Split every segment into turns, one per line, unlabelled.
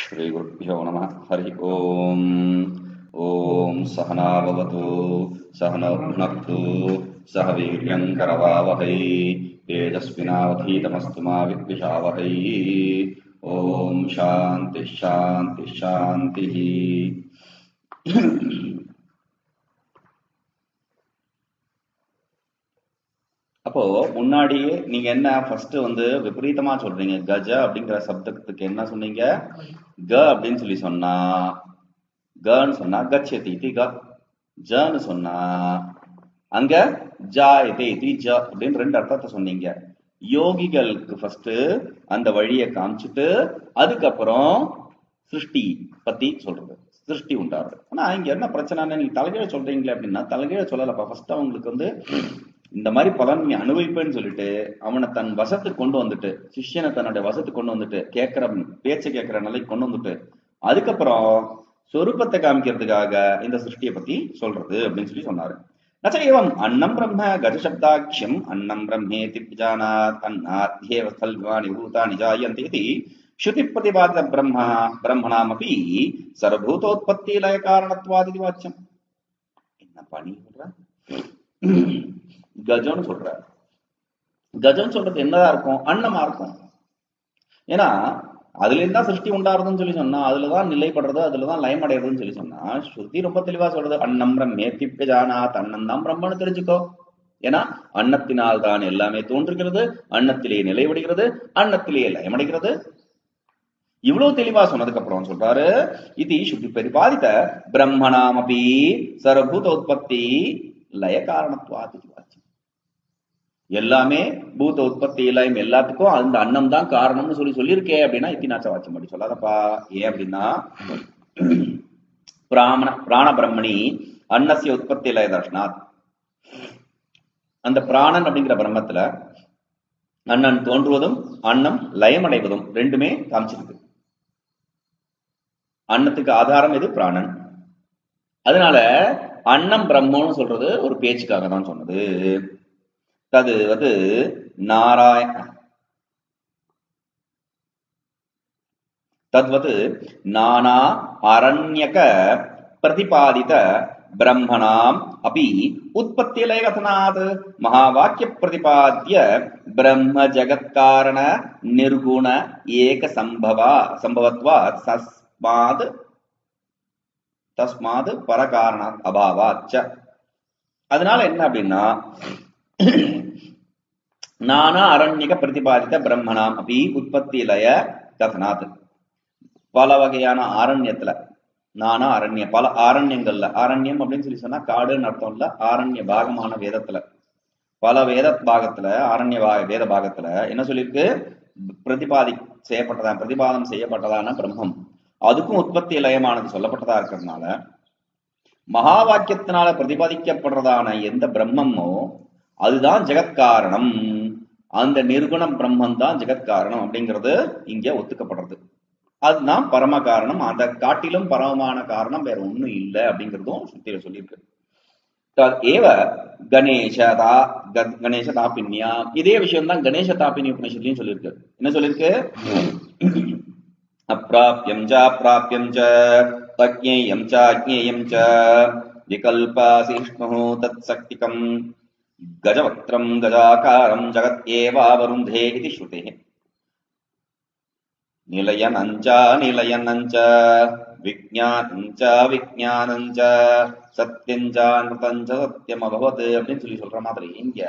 श्रीगुरुभ्यो नमः हरिः ओम् ॐ सहना भवतु सहनौ भुनक्तु सह वीर्यं करवावहै तेजस्विनावधीतमस्तु मा विद्विषावहै ॐ शान्तिः शान्तिः शान्तिः அப்போ முன்னாடியே நீங்க என்ன ஃபர்ஸ்ட் வந்து விபரீதமா சொல்றீங்க கஜ அப்படிங்கிற சப்தத்துக்கு என்ன சொன்னீங்க க அப்படின்னு சொல்லி சொன்னா கன்னு சொன்னா கச்சதி இது க ஜன்னு சொன்னா அங்க ஜா இது இது ஜ அப்படின்னு ரெண்டு அர்த்தத்தை சொன்னீங்க யோகிகளுக்கு ஃபர்ஸ்ட் அந்த வழியை காமிச்சிட்டு அதுக்கப்புறம் சிருஷ்டி பத்தி சொல்றது சிருஷ்டி உண்டாரு ஆனா இங்க என்ன பிரச்சனைன்னு நீங்க தலைகீழ சொல்றீங்களே அப்படின்னா தலைகீழ சொல்லலப்பா ஃபர்ஸ்ட் அவங்களுக்கு வந்து இந்த மாதிரி பலன் நீ அனுபவிப்பேன்னு சொல்லிட்டு அவனை தன் வசத்துக்கு கொண்டு வந்துட்டு சிஷ்யனை தன்னுடைய வசத்துக்கு கொண்டு வந்துட்டு கேட்கிற பேச்சை கேட்கிற நிலைக்கு கொண்டு வந்துட்டு அதுக்கப்புறம் சொரூபத்தை காமிக்கிறதுக்காக இந்த சிருஷ்டியை பத்தி சொல்றது அப்படின்னு சொல்லி சொன்னாரு நச்சைவம் அன்னம் பிரம்ம கஜசப்தாட்சியம் அன்னம் பிரம்மேதி விஜானாத் அன்னாத்யேவ கல்வாணி பூதானி ஜாயந்தி இது ஸ்ருதி பிரதிபாதித பிரம்ம பிரம்மணாமபி சர்வபூதோத்பத்தி லய காரணத்வாதி வாச்சியம் என்ன பண்ணி சொல்ற கஜம்னு சொல்ற கஜம் சொல்றது என்னதா இருக்கும் அன்னமா இருக்கும் ஏன்னா அதுல இருந்தா சிருஷ்டி உண்டாருதுன்னு சொல்லி சொன்னா அதுலதான் நிலைப்படுறது அதுலதான் லயம் அடைறதுன்னு சொல்லி சொன்னா ஸ்ருதி ரொம்ப தெளிவா சொல்றது அன்னம் பிரம்மேத்திப்ப ஜானாத் அன்னம் தான் பிரம்மன்னு தெரிஞ்சுக்கோ ஏன்னா அன்னத்தினால் தான் எல்லாமே தோன்றுகிறது அன்னத்திலே நிலைவடைகிறது அன்னத்திலே லயமடைகிறது இவ்வளவு தெளிவா சொன்னதுக்கு அப்புறம் சொல்றாரு இது ஸ்ருதி பிரதிபாதித்த பிரம்மணாமபி சர்வபூத உற்பத்தி லய காரணத்துவாதி எல்லாமே பூத உற்பத்தி லயம் எல்லாத்துக்கும் அந்த அன்னம் தான் காரணம்னு சொல்லி சொல்லியிருக்கே அப்படின்னா இத்தினாச்ச வாட்சம் அப்படி சொல்லாதப்பா ஏன் அப்படின்னா பிராமண பிராண பிரம்மணி அன்னசிய உற்பத்தி லய தர்ஷனாத் அந்த பிராணன் அப்படிங்கிற பிரம்மத்துல அண்ணன் தோன்றுவதும் அன்னம் லயமடைவதும் ரெண்டுமே காமிச்சிருக்கு அன்னத்துக்கு ஆதாரம் எது பிராணன் அதனால அன்னம் பிரம்மன்னு சொல்றது ஒரு பேச்சுக்காக தான் சொன்னது தது வந்து நாராய தத்வது நானா அரண்யக பிரதிபாதித பிரம்மணாம் அபி உற்பத்திலய கதனாத் மகாவாக்கிய பிரதிபாத்திய பிரம்ம ஜகத்காரண நிர்குண ஏக சம்பவா சம்பவத்வாத் தஸ்மாத் தஸ்மாத் பரகாரண அபாவாச்ச அதனால என்ன அப்படின்னா நானா அரண்யக பிரதிபாதித்த பிரம்மணாம் அப்படி உற்பத்தி லய கதனாத் பல வகையான ஆரண்யத்துல நானா அரண்ய பல ஆரண்யங்கள்ல ஆரண்யம் அப்படின்னு சொல்லி சொன்னா காடுன்னு அர்த்தம் இல்ல ஆரண்ய பாகமான வேதத்துல பல வேத பாகத்துல ஆரண்ய பாக வேத பாகத்துல என்ன சொல்லியிருக்கு பிரதிபாதி செய்யப்பட்டதான் பிரதிபாதம் செய்யப்பட்டதான பிரம்மம் அதுக்கும் உற்பத்தி லயமானது சொல்லப்பட்டதா இருக்கிறதுனால மகா வாக்கியத்தினால பிரதிபாதிக்கப்படுறதான எந்த பிரம்மமோ அதுதான் ஜெகத்காரணம் அந்த நிர்குணம் பிரம்மம் தான் ஜெகத்காரணம் அப்படிங்கிறது இங்க ஒத்துக்கப்படுறது அதுதான் பரம காரணம் அந்த காட்டிலும் பரமமான காரணம் வேற ஒண்ணும் இல்லை அப்படிங்கிறதும் சுத்தியில சொல்லியிருக்கு ஏவ கணேசதா கணேச தாப்பின்யா இதே விஷயம் தான் கணேச தாப்பினி உபநிஷத்துலயும் சொல்லியிருக்கு என்ன சொல்லியிருக்கு அப்பிராபியம் ச அப்பிராபியம் ச அஜ்ஞேயம் ச அஜ்ஞேயம் ச விகல்பாசிஷ்ணு தத் சக்திகம் கஜவக்திரம் கஜாகாரம் ஜகத் ஏவாவருந்தே இது ஸ்ருதே நிலையனஞ்ச நிலையனஞ்ச விஜானஞ்ச விஜானஞ்ச சத்தியஞ்ச அமிர்தஞ்ச சத்தியம் அபவத் அப்படின்னு சொல்லி சொல்ற மாதிரி இங்க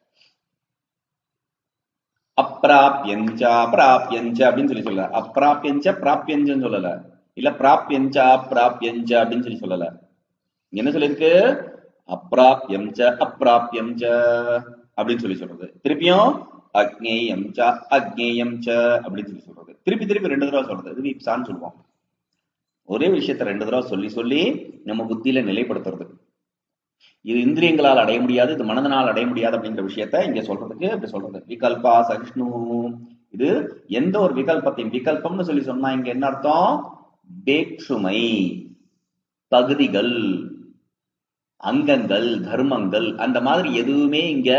அப்பிராபியஞ்ச அப்பிராபியஞ்ச அப்படின்னு சொல்லி சொல்லல அப்பிராபியஞ்ச பிராபியஞ்சன்னு சொல்லல இல்ல பிராபியஞ்ச அப்பிராபியஞ்ச அப்படின்னு சொல்லி சொல்லல என்ன சொல்லிருக்கு அப்பிராபியம் ச அப்பிராபியம் ச அப்படின்னு சொல்லி சொல்றது திருப்பியும் அக்னேயம் ச அக்னேயம் ச அப்படின்னு சொல்லி சொல்றது திருப்பி திருப்பி ரெண்டு தடவை சொல்றது இது விப்சான்னு சொல்லுவோம் ஒரே விஷயத்த ரெண்டு தடவை சொல்லி சொல்லி நம்ம புத்தியில நிலைப்படுத்துறது இது இந்திரியங்களால் அடைய முடியாது இது மனதனால் அடைய முடியாது அப்படிங்கிற விஷயத்த இங்க சொல்றதுக்கு இப்படி சொல்றது விகல்பா சகிஷ்ணு இது எந்த ஒரு விகல்பத்தையும் விகல்பம்னு சொல்லி சொன்னா இங்க என்ன அர்த்தம் வேற்றுமை பகுதிகள் அங்கங்கள் தர்மங்கள் அந்த மாதிரி எதுவுமே இங்க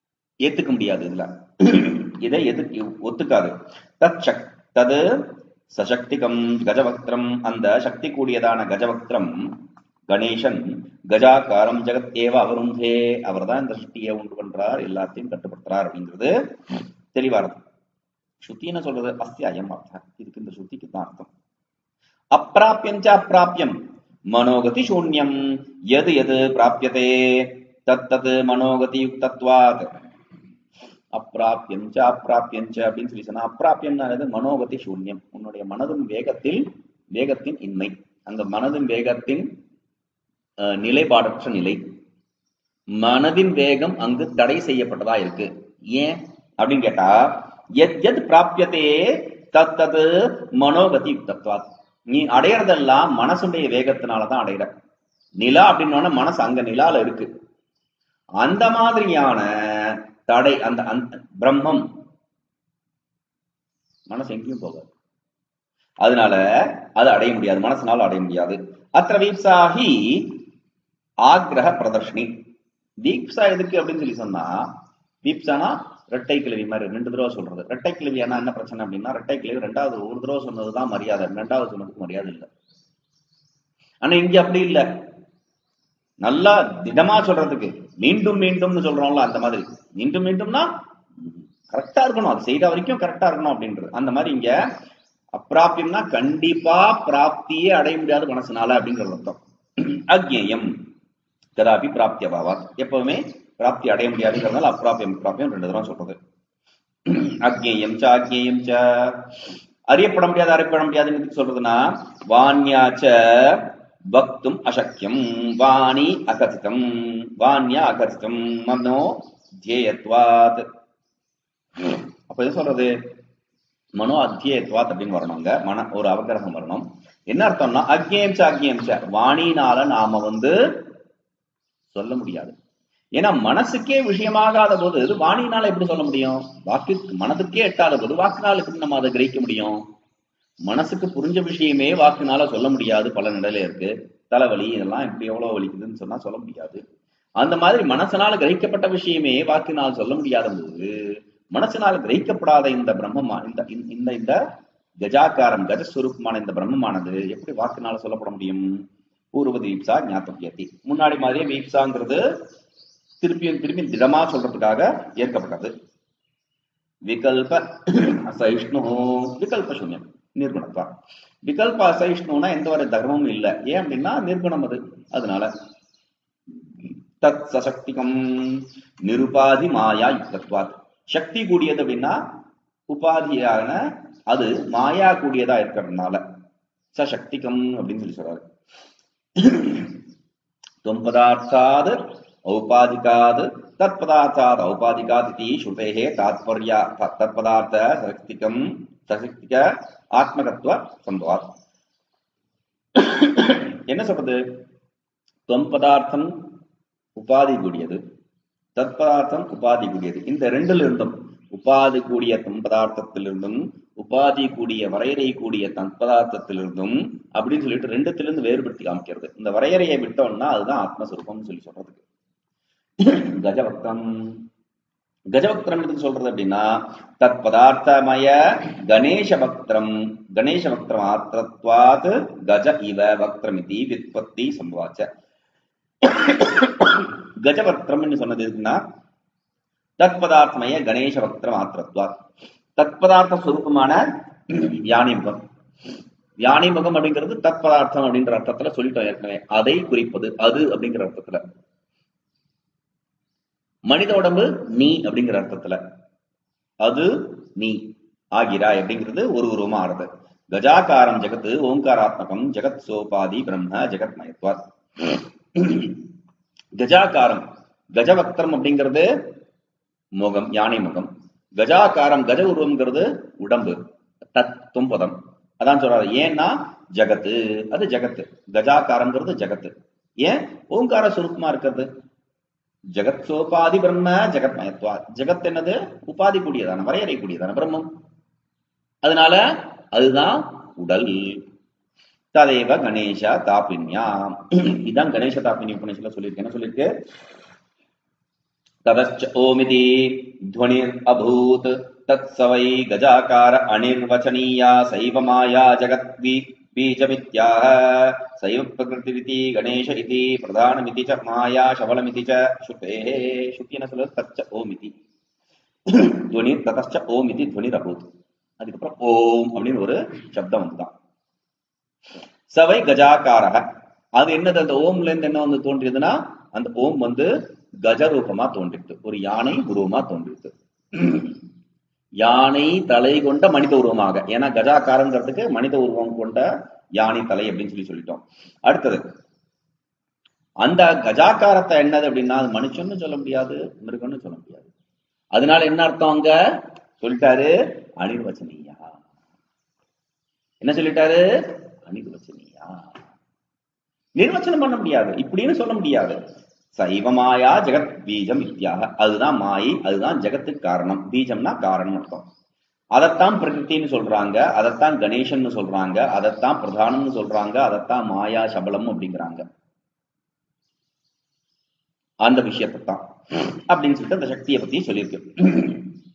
ஏத்துக்க முடியாது இதுல இதை எது ஒத்துக்காது தத் சக் தது சசக்திகம் கஜவக்திரம் அந்த சக்தி கூடியதான கஜவக்திரம் கணேசன் கஜாகாரம் ஜெகத் ஏவ அவருந்தே அவர்தான் இந்த சக்தியை உண்டு பண்றார் எல்லாத்தையும் கட்டுப்படுத்துறார் அப்படிங்கிறது தெளிவா இருக்கு ஸ்ருதி என்ன சொல்றது அஸ்தி அயம் அர்த்தம் இதுக்கு இந்த ஸ்ருதிக்கு தான் அர்த்தம் அப்பிராபியம் ச அப்பிராபியம் மனோகதி சூன்யம் எது எது பிராபியதே தத் தத் மனோகதி யுக்தத்வாத் அப்பிராபியம் ச அப்பிராபியம் ச அப்படின்னு சொல்லி சொன்னா அப்பிராபியம்னானது மனோகதி சூன்யம் உன்னுடைய மனதின் வேகத்தில் வேகத்தின் இன்மை அந்த மனதின் வேகத்தின் அஹ், நிலைப்பாடற்ற நிலை மனதின் வேகம் அங்கு தடை செய்யப்பட்டதா இருக்கு ஏன் அப்படின்னு கேட்டா எத் எத் பிராபியதே தத் தத் மனோகதி யுக்தத்வாத் நீ அடையறதெல்லாம் மனசுடைய வேகத்தினாலதான் அடையிற நிலா அப்படின்னா மனசு அங்க நிலால இருக்கு அந்த மாதிரியான தடை அந்த அந்த பிரம்மம் மனசு எங்கேயும் போகாது அதனால அது அடைய முடியாது மனசனால அடைய முடியாது அத்த வீப்சாஹி ஆக்ரஹ பிரதர்ஷினி தீப்சா எதுக்கு அப்படின்னு சொல்லி சொன்னா தீப்சானா ரெட்டை கிழவி மாதிரி ரெண்டு தடவை சொல்றது ரெட்டை கிழவியானா என்ன பிரச்சனை அப்படின்னா ரெட்டை கிழவி ரெண்டாவது ஒரு தடவை சொன்னதுதான் மரியாதை ரெண்டாவது சொன்னதுக்கு மரியாதை இல்லை ஆனா இங்க அப்படி இல்ல நல்லா திடமா சொல்றதுக்கு மீண்டும் மீண்டும்னு சொல்றோம்ல அந்த மாதிரி மீண்டும் மீண்டும்னா கரெக்டா இருக்கணும் அது செய்த வரைக்கும் கரெக்டா இருக்கணும் அப்படின்றது அந்த மாதிரி இங்க அப்பிராபியம்னா கண்டிப்பா பிராப்தியே அடைய முடியாத மனசுனால அப்படிங்கிற அர்த்தம் அக்ஞேயம் கதாபி பிராப்தி அபாவாத் எப்பவுமே பிராப்தி அடைய முடியாதுங்கிறதுனால அப்பிராபியம் பிராபியம் ரெண்டு தடவை சொல்றது அக்ஞேயம் ச அக்ஞேயம் ச அறியப்பட முடியாது அறியப்பட முடியாதுன்னு எதுக்கு சொல்றதுன்னா வான்யாச்ச பக்தும் அசக்கியம் வாணி அகதிதம் வான்யா அகதிதம் மனோ தியேயத்வாத் அப்ப என்ன சொல்றது மனோ அத்தியத்வாத் அப்படின்னு வரணும் அங்க மன ஒரு அவகிரகம் வரணும் என்ன அர்த்தம்னா அக்ஞேயம் ச அக்ஞேயம் ச வாணினால நாம வந்து சொல்ல முடியாது ஏன்னா மனசுக்கே விஷயமாகாத போது இது வாணினால எப்படி சொல்ல முடியும் வாக்கு மனதுக்கே எட்டாத போது வாக்குனால எப்படி நம்ம அதை கிரகிக்க முடியும் மனசுக்கு புரிஞ்ச விஷயமே வாக்குனால சொல்ல முடியாது பல நிலையில இருக்கு தலைவலி இதெல்லாம் எப்படி எவ்வளவு வலிக்குதுன்னு சொன்னா சொல்ல முடியாது அந்த மாதிரி மனசனால கிரகிக்கப்பட்ட விஷயமே வாக்கினால் சொல்ல முடியாத போது மனசனால கிரகிக்கப்படாத இந்த பிரம்மமா இந்த இந்த இந்த கஜாக்காரம் கஜஸ்வரூபமான இந்த பிரம்மமானது எப்படி வாக்குனால சொல்லப்பட முடியும் பூர்வ தீப்சா ஞாபகத்தி முன்னாடி மாதிரியே வீப்சாங்கிறது திருப்பியும் திருப்பியும் திடமா சொல்றதுக்காக ஏற்கப்பட்டது விகல்ப அசைஷ்ணு விகல்ப சூன்யம் நிர்குணத்வா விகல்ப அசைஷ்ணுனா எந்த ஒரு தர்மமும் இல்லை ஏன் அப்படின்னா நிர்குணம் அது அதனால தத் சசக்திகம் நிருபாதி மாயா யுக்தத்வாத் சக்தி கூடியது அப்படின்னா உபாதியான அது மாயா கூடியதா இருக்கிறதுனால சசக்திகம் அப்படின்னு சொல்லி சொல்றாரு त्वम्पदार्थाद् औपाधिकाद् तत्पदार्थाद् औपाधिकात् इति श्रुतेः तात्पर्या तत्पदार्थ सशक्तिकम् சசக்திக ஆத்மகத்துவ சம்பவாத் என்ன சொல்றது தொம் பதார்த்தம் உபாதி கூடியது தத்பதார்த்தம் உபாதி கூடியது இந்த ரெண்டுல இருந்தும் உபாதி கூடிய தம் பதார்த்தத்திலிருந்தும் உபாதி கூடிய வரையறை கூடிய தற்பதார்த்தத்திலிருந்தும் அப்படின்னு சொல்லிட்டு ரெண்டுத்திலிருந்து வேறுபடுத்தி காமிக்கிறது இந்த வரையறையை விட்டோம்னா அதுதான் ஆத்மஸ்வரூபம்னு சொல்லி சொல்றதுக்கு கஜவக்திரம் கஜவக்திரம் எதுக்கு சொல்றது அப்படின்னா தத் பதார்த்தமய கணேச பக்திரம் கணேச பக்திரம் ஆத்திரத்வாத் கஜ இவ வக்திரம் இது வித்பத்தி சம்பவாச்ச கஜவக்திரம் சொன்னது எதுக்குன்னா தத்பதார்த்தமய கணேச பக்திரம் ஆத்திரத்வாத் தத்பதார்த்த சுரூபமான யானை முகம் யானை முகம் அப்படிங்கிறது தத்பதார்த்தம் அப்படின்ற அர்த்தத்துல சொல்லிட்டோம் ஏற்கனவே அதை குறிப்பது அது அப்படிங்கிற அர்த்தத்துல மனித உடம்பு நீ அப்படிங்கிற அர்த்தத்துல அது நீ ஆகிறாய் அப்படிங்கிறது ஒரு உருவமா ஆறுது கஜாகாரம் ஜெகத் ஓங்காராத்மகம் ஜெகத் சோபாதி பிரம்ம ஜெகத் மயத்வாத் கஜாகாரம் கஜவக்திரம் அப்படிங்கிறது முகம் யானை முகம் கஜாகாரம் கஜ உருவம்ங்கிறது உடம்பு தத் தும்பதம் அதான் சொல்றாரு ஏன்னா ஜகத்து அது ஜகத்து கஜாகாரம்ங்கிறது ஜகத்து ஏன் ஓங்கார சுருக்கமா இருக்கிறது ஜெகத் சோபாதி பிரம்ம ஜெகத் மயத்வா ஜெகத் என்னது உபாதி கூடியதான வரையறை கூடியதான பிரம்மம் அதனால அதுதான் உடல் ததேவ கணேச தாபின்யா இதான் கணேச தாபினி உபநிஷத்துல சொல்லியிருக்கு என்ன சொல்லியிருக்கு ततश्च ओमिति ध्वनिर् अभूत् தத் சவை கஜாகார அனிர்வச்சனீயா சைவ மாயா ஜகத் பீ- பீஜமித்யாஹ சைவ பிரகிருதிரிதி கணேஷ இதி பிரதானமிதி ச மாயா சபலமிதி ச ஸ்ருதேः ஸ்ருதி என்ன சொல்றது தச்ச ஓமிதி துவனி ததச்ச ஓமிதி துவனிர் அபூத் அதுக்கப்புறம் ஓம் அப்படின்னு ஒரு சப்தம் வந்துதான் சவை கஜாக்காரக அது என்னது அந்த ஓம்ல இருந்து என்ன வந்து தோன்றியதுன்னா அந்த ஓம் வந்து கஜ ரூபமா தோன்றிட்டு ஒரு யானை உருவமா தோன்றிட்டு யானை தலை கொண்ட மனித உருவமாக ஏன்னா கஜாக்காரங்கிறதுக்கு மனித உருவம் கொண்ட யானை தலை அப்படின்னு சொல்லி சொல்லிட்டோம் அடுத்தது அந்த கஜாக்காரத்தை என்னது அப்படின்னா அது மனுஷன்னு சொல்ல முடியாது மிருகம்னு சொல்ல முடியாது அதனால என்ன அர்த்தம் அங்க சொல்லிட்டாரு அனிர்வச்சனீயா என்ன சொல்லிட்டாரு அனிர்வச்சனீயா நிர்வச்சனம் பண்ண முடியாது இப்படின்னு சொல்ல முடியாது சைவமாயா ஜெகத் பீஜம் இத்தியாக அதுதான் மாயை அதுதான் ஜெகத்துக்கு காரணம் பீஜம்னா காரணம் அர்த்தம் அதைத்தான் பிரகிருத்தின்னு சொல்றாங்க அதைத்தான் கணேசன் சொல்றாங்க அதைத்தான் பிரதானம்னு சொல்றாங்க அதைத்தான் மாயா சபலம் அப்படிங்கிறாங்க அந்த விஷயத்தை தான் அப்படின்னு சொல்லிட்டு அந்த சக்தியை பத்தி சொல்லியிருக்கு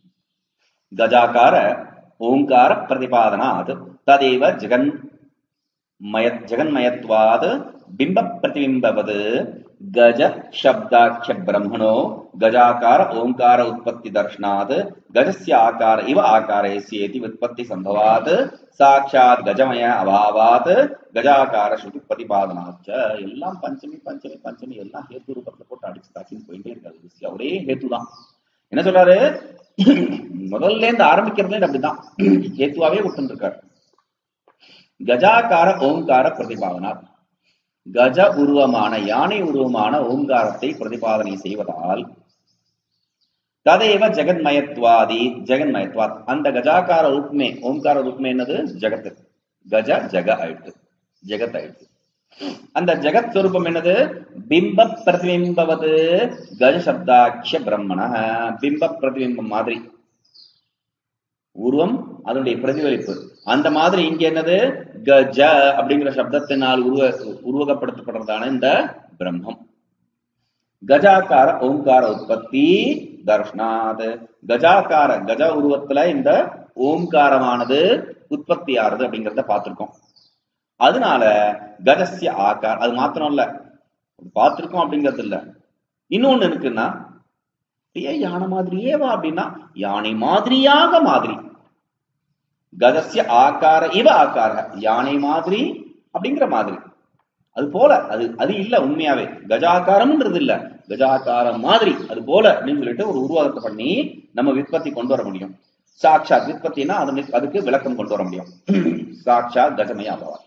கஜாக்கார ஓங்கார பிரதிபாதனாத் ததேவ ஜெகன் மய ஜெகன்மயத்வாத் பிம்ப பிரதிபிம்பவது கஜ சப்தாட்ச பிரம்மணோ கஜாக்கார ஓங்கார உற்பத்தி தர்ஷனாத் கஜஸ்ய ஆகார இவ ஆகாரேஸ்யேதி உற்பத்தி சம்பவாத் சாட்சாத் கஜமய அபாவாத் கஜாக்கார ஸ்ருதி பிரதிபாதனாச்ச எல்லாம் பஞ்சமி பஞ்சமி பஞ்சமி எல்லாம் ஹேத்து ரூபத்துல போட்டு அடிச்சு தாக்கின்னு போயிட்டே இருக்காது விஷயம் ஒரே ஹேத்து தான் என்ன சொல்றாரு முதல்ல இருந்து ஆரம்பிக்கிறதுல இருந்து அப்படிதான் ஹேத்துவாவே விட்டு இருக்காரு கஜாக்கார ஓங்கார பிரதிபாதனா கஜ உருவமான யானை உருவமான ஓங்காரத்தை பிரதிபாதனை செய்வதால் ததேவ ஜெகன்மயத்வாதி ஜெகன்மயத்வாத் அந்த கஜாக்கார ரூப்மே ஓங்கார ரூப்மே என்னது ஜெகத் கஜ ஜெக ஆயிடுது ஜெகத் ஆயிடுது அந்த ஜெகத் ஸ்வரூபம் என்னது பிம்ப பிரதிபிம்பவது கஜ சப்தாட்ச பிரம்மண பிம்ப பிரதிபிம்பம் மாதிரி உருவம் அதனுடைய பிரதிபலிப்பு அந்த மாதிரி இங்க என்னது கஜ அப்படிங்கிற சப்தத்தினால் உருவ உருவகப்படுத்தப்படுறதான இந்த பிரம்மம் கஜாக்கார ஓங்கார உற்பத்தி தர்ஷனாத் கஜாக்கார கஜ உருவத்துல இந்த ஓங்காரமானது உற்பத்தி ஆறுது அப்படிங்கறத பார்த்திருக்கோம் அதனால கஜஸ்ய ஆக்கார் அது மாத்திரம் இல்ல பார்த்திருக்கோம் அப்படிங்கிறது இல்ல இன்னொன்னு இருக்குன்னா அப்படியே யானை மாதிரியே வா அப்படின்னா யானை மாதிரியாக மாதிரி கஜஸ்ய ஆக்கார இவ ஆக்கார யானை மாதிரி அப்படிங்கிற மாதிரி அது போல அது அது இல்ல உண்மையாவே கஜாக்காரம்ன்றது இல்ல கஜாக்காரம் மாதிரி அது போல அப்படின்னு சொல்லிட்டு ஒரு உருவாக்கத்தை பண்ணி நம்ம விற்பத்தி கொண்டு வர முடியும் சாட்சாத் விற்பத்தினா அது அதுக்கு விளக்கம் கொண்டு வர முடியும் சாட்சாத் கஜமய அபவாத்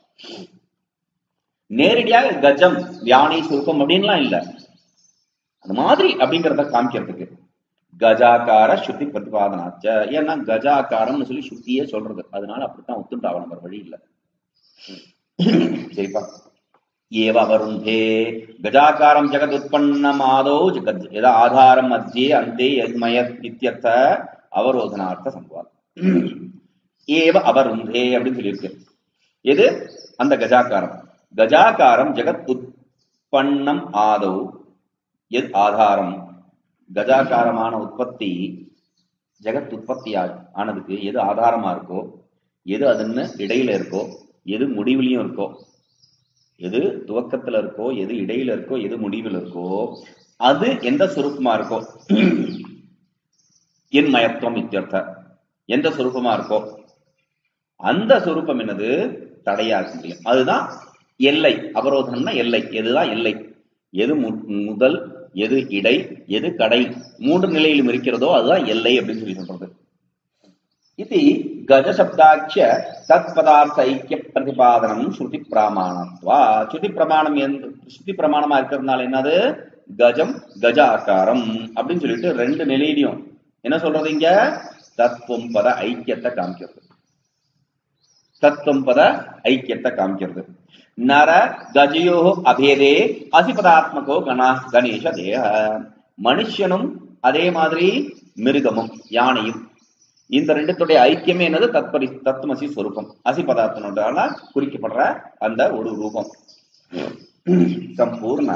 நேரடியாக கஜம் யானை சுருக்கம் அப்படின்லாம் இல்ல அது மாதிரி அப்படிங்கிறத காமிக்கிறதுக்கு கஜாக்கார சுத்தி பிரதிபாதனாச்ச ஏன்னா கஜாக்காரம்னு சொல்லி சுத்தியே சொல்றது அதனால அப்படித்தான் ஒத்துண்டாவணும் வேற வழி இல்ல சரிப்பா ஏவ அவருந்தே கஜாக்காரம் ஜெகத் உற்பன்னமாதோ ஜகத் எதா ஆதாரம் மத்தியே அந்தே யஜ்மயத் இத்தியர்த்த அவரோதனார்த்த சம்பவம் ஏவ அவருந்தே அப்படின்னு சொல்லியிருக்கு எது அந்த கஜாக்காரம் கஜாக்காரம் ஜெகத் உற்பன்னம் ஆதோ எத் ஆதாரம் கஜாக்காரமான உற்பத்தி ஜெகத் உற்பத்தி ஆ- ஆனதுக்கு எது ஆதாரமா இருக்கோ எது அதுன்னு இடையில இருக்கோ எது முடிவுலயும் இருக்கோ எது துவக்கத்துல இருக்கோ எது இடையில இருக்கோ எது முடிவில் இருக்கோ அது எந்த சுரூபமா இருக்கோ என் மயத்துவம் இத்தியர்த்த எந்த சுரூபமா இருக்கோ அந்த சுரூபம் என்னது தடையா இருக்க முடியும் அதுதான் எல்லை அவரோதனம்னா எல்லை எதுதான் எல்லை எது மு- முதல் எது இடை எது கடை மூன்று நிலையிலும் இருக்கிறதோ அதுதான் எல்லை அப்படின்னு சொல்லி சொல்றது இது கஜசப்தாட்ச தத் பதார்த்த ஐக்கிய பிரதிபாதனம் ஸ்ருதி பிரமாணத்வா ஸ்ருதி பிரமாணம் எந்த ஸ்ருதி பிரமாணமா இருக்கிறதுனால என்னது கஜம் கஜாக்காரம் அப்படின்னு சொல்லிட்டு ரெண்டு நிலையிலையும் என்ன சொல்றது இங்க தத்துவம் பத ஐக்கியத்தை காமிக்கிறது தத்துவம் பத ஐக்கியத்தை காமிக்கிறது நர கஜயோ அபேதே அசிபதாத்மகோ கணா கணேச தேக மனுஷனும் அதே மாதிரி மிருகமும் யானையும் இந்த ரெண்டுத்துடைய ஐக்கியமே என்னது தத்பரி தத்துவமசி ஸ்வரூபம் அசி பதார்த்தனோட குறிக்கப்படுற அந்த ஒரு ரூபம் சம்பூர்ண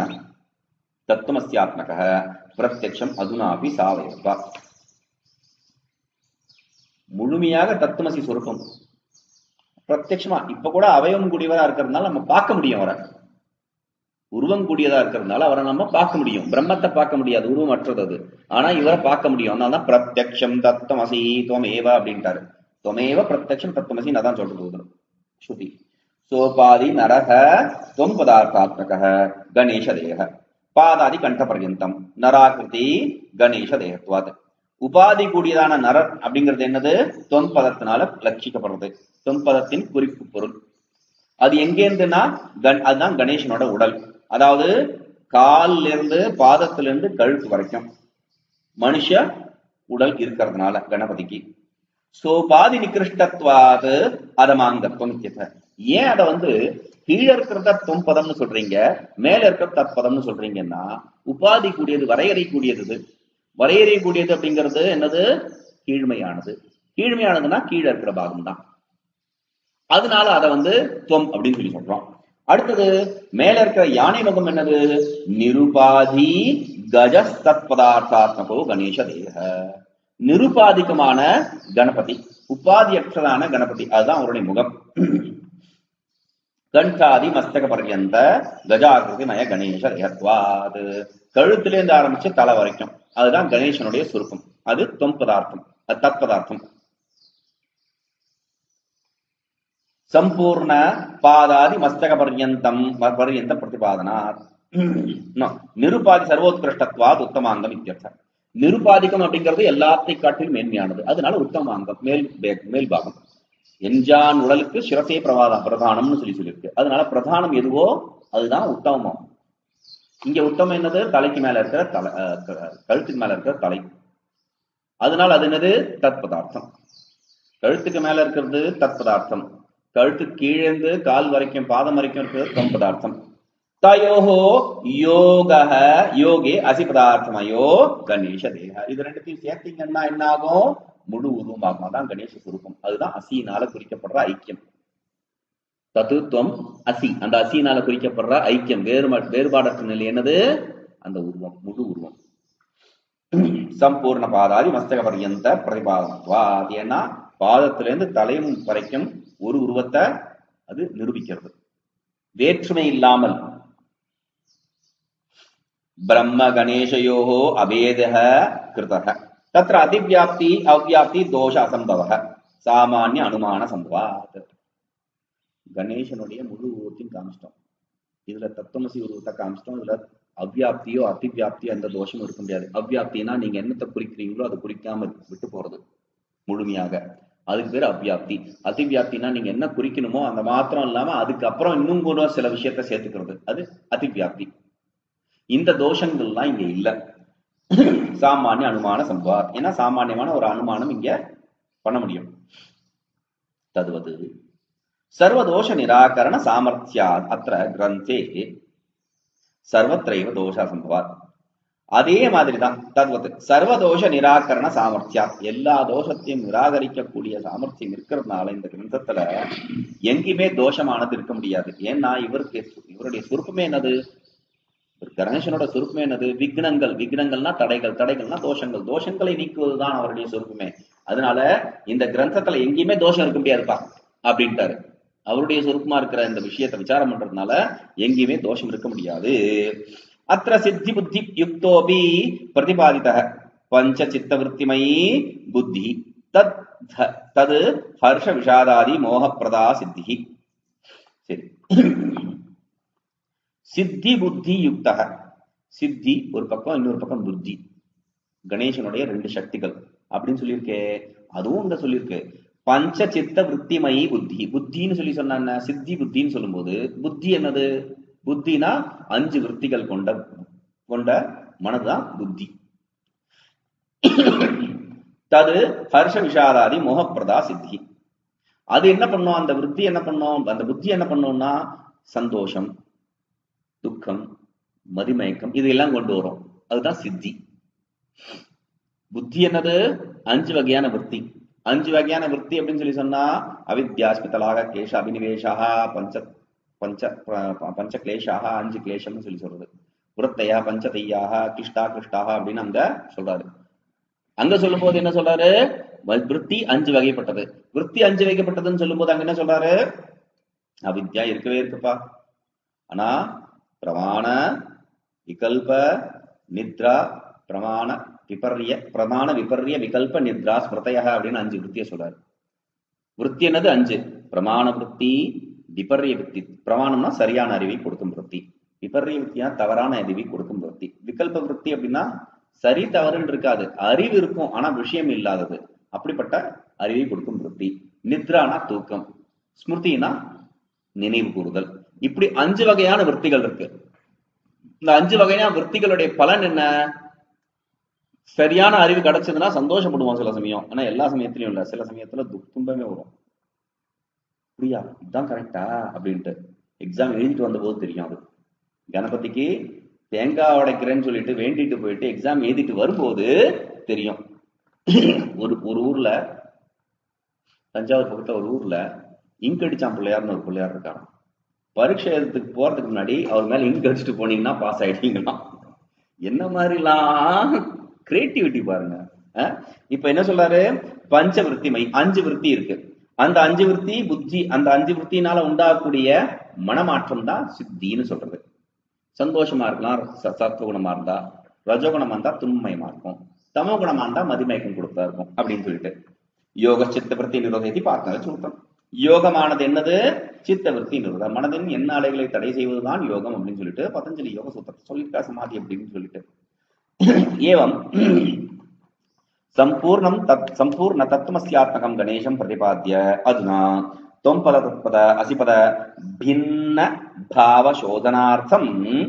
தத்துவமஸ்யாத்மக பிரத்யக்ஷம் அதுனாபி சாவயவா முழுமையாக தத்துவமசி சொருப்பம் பிரத்யட்சமா இப்ப கூட அவயம் கூடியவரா இருக்கிறதுனால நம்ம பார்க்க முடியும் அவரை உருவம் கூடியதா இருக்கிறதுனால அவரை நம்ம பார்க்க முடியும் பிரம்மத்தை பார்க்க முடியாது உருவம் அற்றது அது ஆனா இவரை பார்க்க முடியும் அதனால தான் பிரத்யக்ஷம் தத்துவமசி துவமேவ அப்படின்ட்டாரு துவமேவ பிரத்யக்ஷம் தத்துவமசி அதான் சொல்றது ஸ்ருதி சோபாதி நரக துவம் பதார்த்தாத்மக கணேச தேக பாதாதி கண்ட பர்யந்தம் நராகிருதி கணேச தேகத்வாத் உபாதி கூடியதான நரர் அப்படிங்கிறது என்னது தொன் பதத்தினால லட்சிக்கப்படுறது தொன் பதத்தின் குறிப்பு பொருள் அது எங்கேருந்துன்னா கண் அதுதான் கணேசனோட உடல் அதாவது கால்ல இருந்து பாதத்துல இருந்து கழுத்து வரைக்கும் மனுஷ உடல் இருக்கிறதுனால கணபதிக்கு சோபாதி நிகிருஷ்டத்வாது அதமாங்கத்துவம் இத்தியத. ஏன் அதை வந்து கீழே இருக்கிறத தொம்பதம்னு சொல்றீங்க மேல இருக்கிற தற்பதம்னு சொல்றீங்கன்னா உபாதி கூடியது வரையறை கூடியது இது. வரையறை கூடியது அப்படிங்கிறது என்னது கீழ்மையானது கீழ்மையானதுன்னா கீழே இருக்கிற பாகம் தான் அதனால அதை வந்து துவம் அப்படின்னு சொல்லி சொல்றோம் அடுத்தது மேல இருக்கிற யானை முகம் என்னது நிருபாதி கஜஸ்தத்பதார்த்தாத்மகோ கணேச தேக நிருபாதிகமான கணபதி உபாதியற்றதான கணபதி அதுதான் அவருடைய முகம் கண்டாதி மஸ்தக பர்யந்த கஜாகிருதி மய கணேச தேகத்வாது கழுத்திலேருந்து ஆரம்பிச்சு தலை வரைக்கும் அதுதான் கணேசனுடைய சுருக்கம் அது தொம் பதார்த்தம் அது தத்பதார்த்தம் ಸಂಪೂರ್ಣ ಪಾದಾದಿ ಮಸ್ತಕ ಪರ್ಯಂತಂ ಪರ್ಯಂತ ಪ್ರತಿಪಾದನಾತ್ நோ, நிருபாதி சர்வோத்கிருஷ்டத்வாத் உத்தமாங்கம் இத்தியர்த்தம் நிருபாதிகம் அப்படிங்கிறது எல்லாத்தையும் காட்டிலும் மேன்மையானது அதனால உத்தமாங்கம் மேல் பே- மேல் பாகம் எஞ்சான் உடலுக்கு சிரசே பிரவாதம் பிரதானம்னு சொல்லி சொல்லியிருக்கு அதனால பிரதானம் எதுவோ அதுதான் உத்தமம் இங்க உத்தமம் என்னது தலைக்கு மேல இருக்கிற தலை அஹ், க- கழுத்துக்கு மேல இருக்கிற தலை அதனால அது என்னது தத்பதார்த்தம் கழுத்துக்கு மேல இருக்கிறது தத்பதார்த்தம் கழுத்து கீழேந்து கால் வரைக்கும் பாதம் வரைக்கும் இருக்கிறது தொம் பதார்த்தம் தயோஹோ யோக யோகே அசி பதார்த்தமயோ கணேச தேக இது ரெண்டுத்தையும் சேர்த்தீங்கன்னா என்ன ஆகும் முழு உருவமாகும் அதான் கணேச சுரூபம் அதுதான் அசியினால குறிக்கப்படுற ஐக்கியம் தத்துவம் அசி அந்த அசியினால குறிக்கப்படுற ஐக்கியம் வேறு வேறுபாடற்ற நிலை என்னது அந்த உருவம் முழு உருவம் சம்பூர்ண பாதாதி மஸ்தக பர்யந்த பிரதிபாதத்வா அது ஏன்னா பாதத்திலிருந்து தலையும் வரைக்கும் ஒரு உருவத்தை அது நிரூபிக்கிறது வேற்றுமை இல்லாமல் பிரம்ம கணேசயோஹோ அபேதः கிருதः தத்ர அதிவியாப்தி அவ்வியாப்தி தோஷ அசம்பவः சாமானிய அனுமான சம்பவாத் கணேசனுடைய முழு உருவத்தையும் காமிச்சிட்டோம் இதுல தத்துவமசி உருவத்தை காமிச்சிட்டோம் இதுல அவ்வியாப்தியோ அதிவியாப்தியோ எந்த தோஷமும் இருக்க முடியாது அவ்வியாப்தினா நீங்க என்னத்தை குறிக்கிறீங்களோ அதை குறிக்காம விட்டு போறது முழுமையாக அதுக்கு பேர் அவ்வியாப்தி அதிவியாப்தினா நீங்க என்ன குறிக்கணுமோ அந்த மாத்திரம் இல்லாம அதுக்கப்புறம் இன்னும் கூட சில விஷயத்த சேர்த்துக்கிறது அது அதிவியாப்தி இந்த தோஷங்கள்லாம் இங்க இல்ல சாமானிய அனுமான சம்பவாத் ஏன்னா சாமானியமான ஒரு அனுமானம் இங்க பண்ண முடியும் ததுவது சர்வதோஷ நிராகரண சாமர்த்தியா அத்த கிரந்தே சர்வத்திரைவ தோஷ சம்பவாத் அதே மாதிரிதான் தத்வத் சர்வதோஷ நிராகரண சாமர்த்தியா எல்லா தோஷத்தையும் நிராகரிக்கக்கூடிய சாமர்த்தியம் இருக்கிறதுனால இந்த கிரந்தத்துல எங்கேயுமே தோஷமானது இருக்க முடியாது ஏன்னா இவருக்கு இவருடைய சுருப்பமே என்னது ஒரு கணேசனோட சுருப்பமே என்னது விக்னங்கள் விக்னங்கள்னா தடைகள் தடைகள்னா தோஷங்கள் தோஷங்களை நீக்குவதுதான் அவருடைய சுருப்பமே அதனால இந்த கிரந்தத்துல எங்கேயுமே தோஷம் இருக்க முடியாதுப்பா அப்படின்ட்டாரு அவருடைய சுருப்பமா இருக்கிற இந்த விஷயத்தை விசாரம் பண்றதுனால எங்கேயுமே தோஷம் இருக்க முடியாது அத்திர சித்தி புத்தி யுக்தோபி பிரதிபாதித பஞ்ச சித்த விற்த்திமயி புத்தி தத் தது ஹர்ஷ விஷாதாதி மோகப்பிரதா சித்தி சரி சித்தி புத்தி யுக்தக சித்தி ஒரு பக்கம் இன்னொரு பக்கம் புத்தி கணேசனுடைய ரெண்டு சக்திகள் அப்படின்னு சொல்லியிருக்கே அதுவும் இங்க சொல்லியிருக்கு பஞ்ச சித்த விற்த்திமயி புத்தி புத்தின்னு சொல்லி சொன்ன சித்தி புத்தின்னு சொல்லும்போது புத்தி என்னது புத்தினா அஞ்சு விற்த்திகள் கொண்ட கொண்ட மனதுதான் புத்தி தது ஹர்ஷ விஷாதாதி மோகப்பிரதா சித்தி அது என்ன பண்ணும் அந்த விற்பி என்ன பண்ணும் அந்த புத்தி என்ன பண்ணும்னா சந்தோஷம் துக்கம் மதிமயக்கம் இதெல்லாம் கொண்டு வரும் அதுதான் சித்தி புத்தி என்னது அஞ்சு வகையான விற்பி அஞ்சு வகையான விற்பி அப்படின்னு சொல்லி சொன்னா அவித்யாஸ்மிதலாக கேஷ அபினிவேஷாக பஞ்ச பஞ்ச ப- பஞ்ச கிளேஷாக அஞ்சு கிளேஷம்னு சொல்லி சொல்றது விருத்தையா பஞ்சதையாக கிருஷ்டா கிருஷ்டாக அப்படின்னு அங்க சொல்றாரு அங்க சொல்லும் போது என்ன சொல்றாரு வ- விருத்தி அஞ்சு வகைப்பட்டது விருத்தி அஞ்சு வகைப்பட்டதுன்னு சொல்லும்போது அங்க என்ன சொல்றாரு அவித்யா இருக்கவே இருக்குப்பா ஆனா பிரமாண விகல்ப நித்ரா பிரமாண விபர்ய பிரமாண விபர்ய விகல்ப நித்ரா ஸ்மிருதய அப்படின்னு அஞ்சு விருத்திய சொல்றாரு விருத்தி என்னது அஞ்சு பிரமாண விருத்தி விபர்ய விருத்தி பிரமாணம்னா சரியான அறிவை கொடுக்கும் விருத்தி விபர்ய விருத்தியா தவறான அறிவை கொடுக்கும் விருத்தி விகல்ப விருத்தி அப்படின்னா சரி தவறுன்னு இருக்காது அறிவு இருக்கும் ஆனா விஷயம் இல்லாதது அப்படிப்பட்ட அறிவை கொடுக்கும் விருத்தி நித்ரானா தூக்கம் ஸ்மிருதினா நினைவு கூறுதல் இப்படி அஞ்சு வகையான விற்த்திகள் இருக்கு இந்த அஞ்சு வகையான விற்த்திகளுடைய பலன் என்ன சரியான அறிவு கிடைச்சதுன்னா சந்தோஷப்படுவோம் சில சமயம் ஆனா எல்லா சமயத்திலயும் இல்ல சில சமயத்துல துக் துன்பமே வரும் அப்படியா இதுதான் கரெக்டா அப்படின்ட்டு எக்ஸாம் எழுதிட்டு வந்த போது தெரியும் அது கணபதிக்கு தேங்காய் உடைக்கிறேன்னு சொல்லிட்டு வேண்டிட்டு போயிட்டு எக்ஸாம் எழுதிட்டு வரும்போது தெரியும் ஒரு ஒரு ஊர்ல தஞ்சாவூர் பக்கத்துல ஒரு ஊர்ல இங்க் அடிச்சான் பிள்ளையார்னு ஒரு பிள்ளையார் இருக்கான் பரீட்சை எழுதுறதுக்கு போறதுக்கு முன்னாடி அவர் மேல இங்க் அடிச்சுட்டு போனீங்கன்னா பாஸ் ஆயிட்டீங்களாம் என்ன மாதிரிலாம் கிரியேட்டிவிட்டி பாருங்க அஹ்? இப்ப என்ன சொல்றாரு பஞ்ச விருத்திமை அஞ்சு விருத்தி இருக்கு அந்த அஞ்சு விருத்தி புத்தி அந்த அஞ்சு விருத்தினால உண்டாகக்கூடிய மனமாற்றம் தான் சித்தின்னு சொல்றது சந்தோஷமா இருக்கலாம் ச- சத்துவகுணமா இருந்தா ரஜோகுணமா இருந்தா துன்மயமா இருக்கும் தமோ குணமா இருந்தா மதிமயக்கம் கொடுத்தா இருக்கும் அப்படின்னு சொல்லிட்டு யோக சித்த விருத்தி நிரோதத்தை பார்த்தா சொல்றோம் யோகமானது என்னது சித்த விருத்தி நிரோதம் மனதின் எண்ண அலைகளை தடை செய்வதுதான் யோகம் அப்படின்னு சொல்லிட்டு பதஞ்சலி யோக சூத்திரத்தை சொல்லியிருக்கா சமாதி அப்படின்னு சொல்லிட்டு ஏவம் सम्पूर्णं तत् सम्पूर्ण तत्त्वमस्यात्मकं गणेशं प्रतिपाद्य अधुना त्वं पद तत्पद असिपद भिन्न भावशोधनार्थं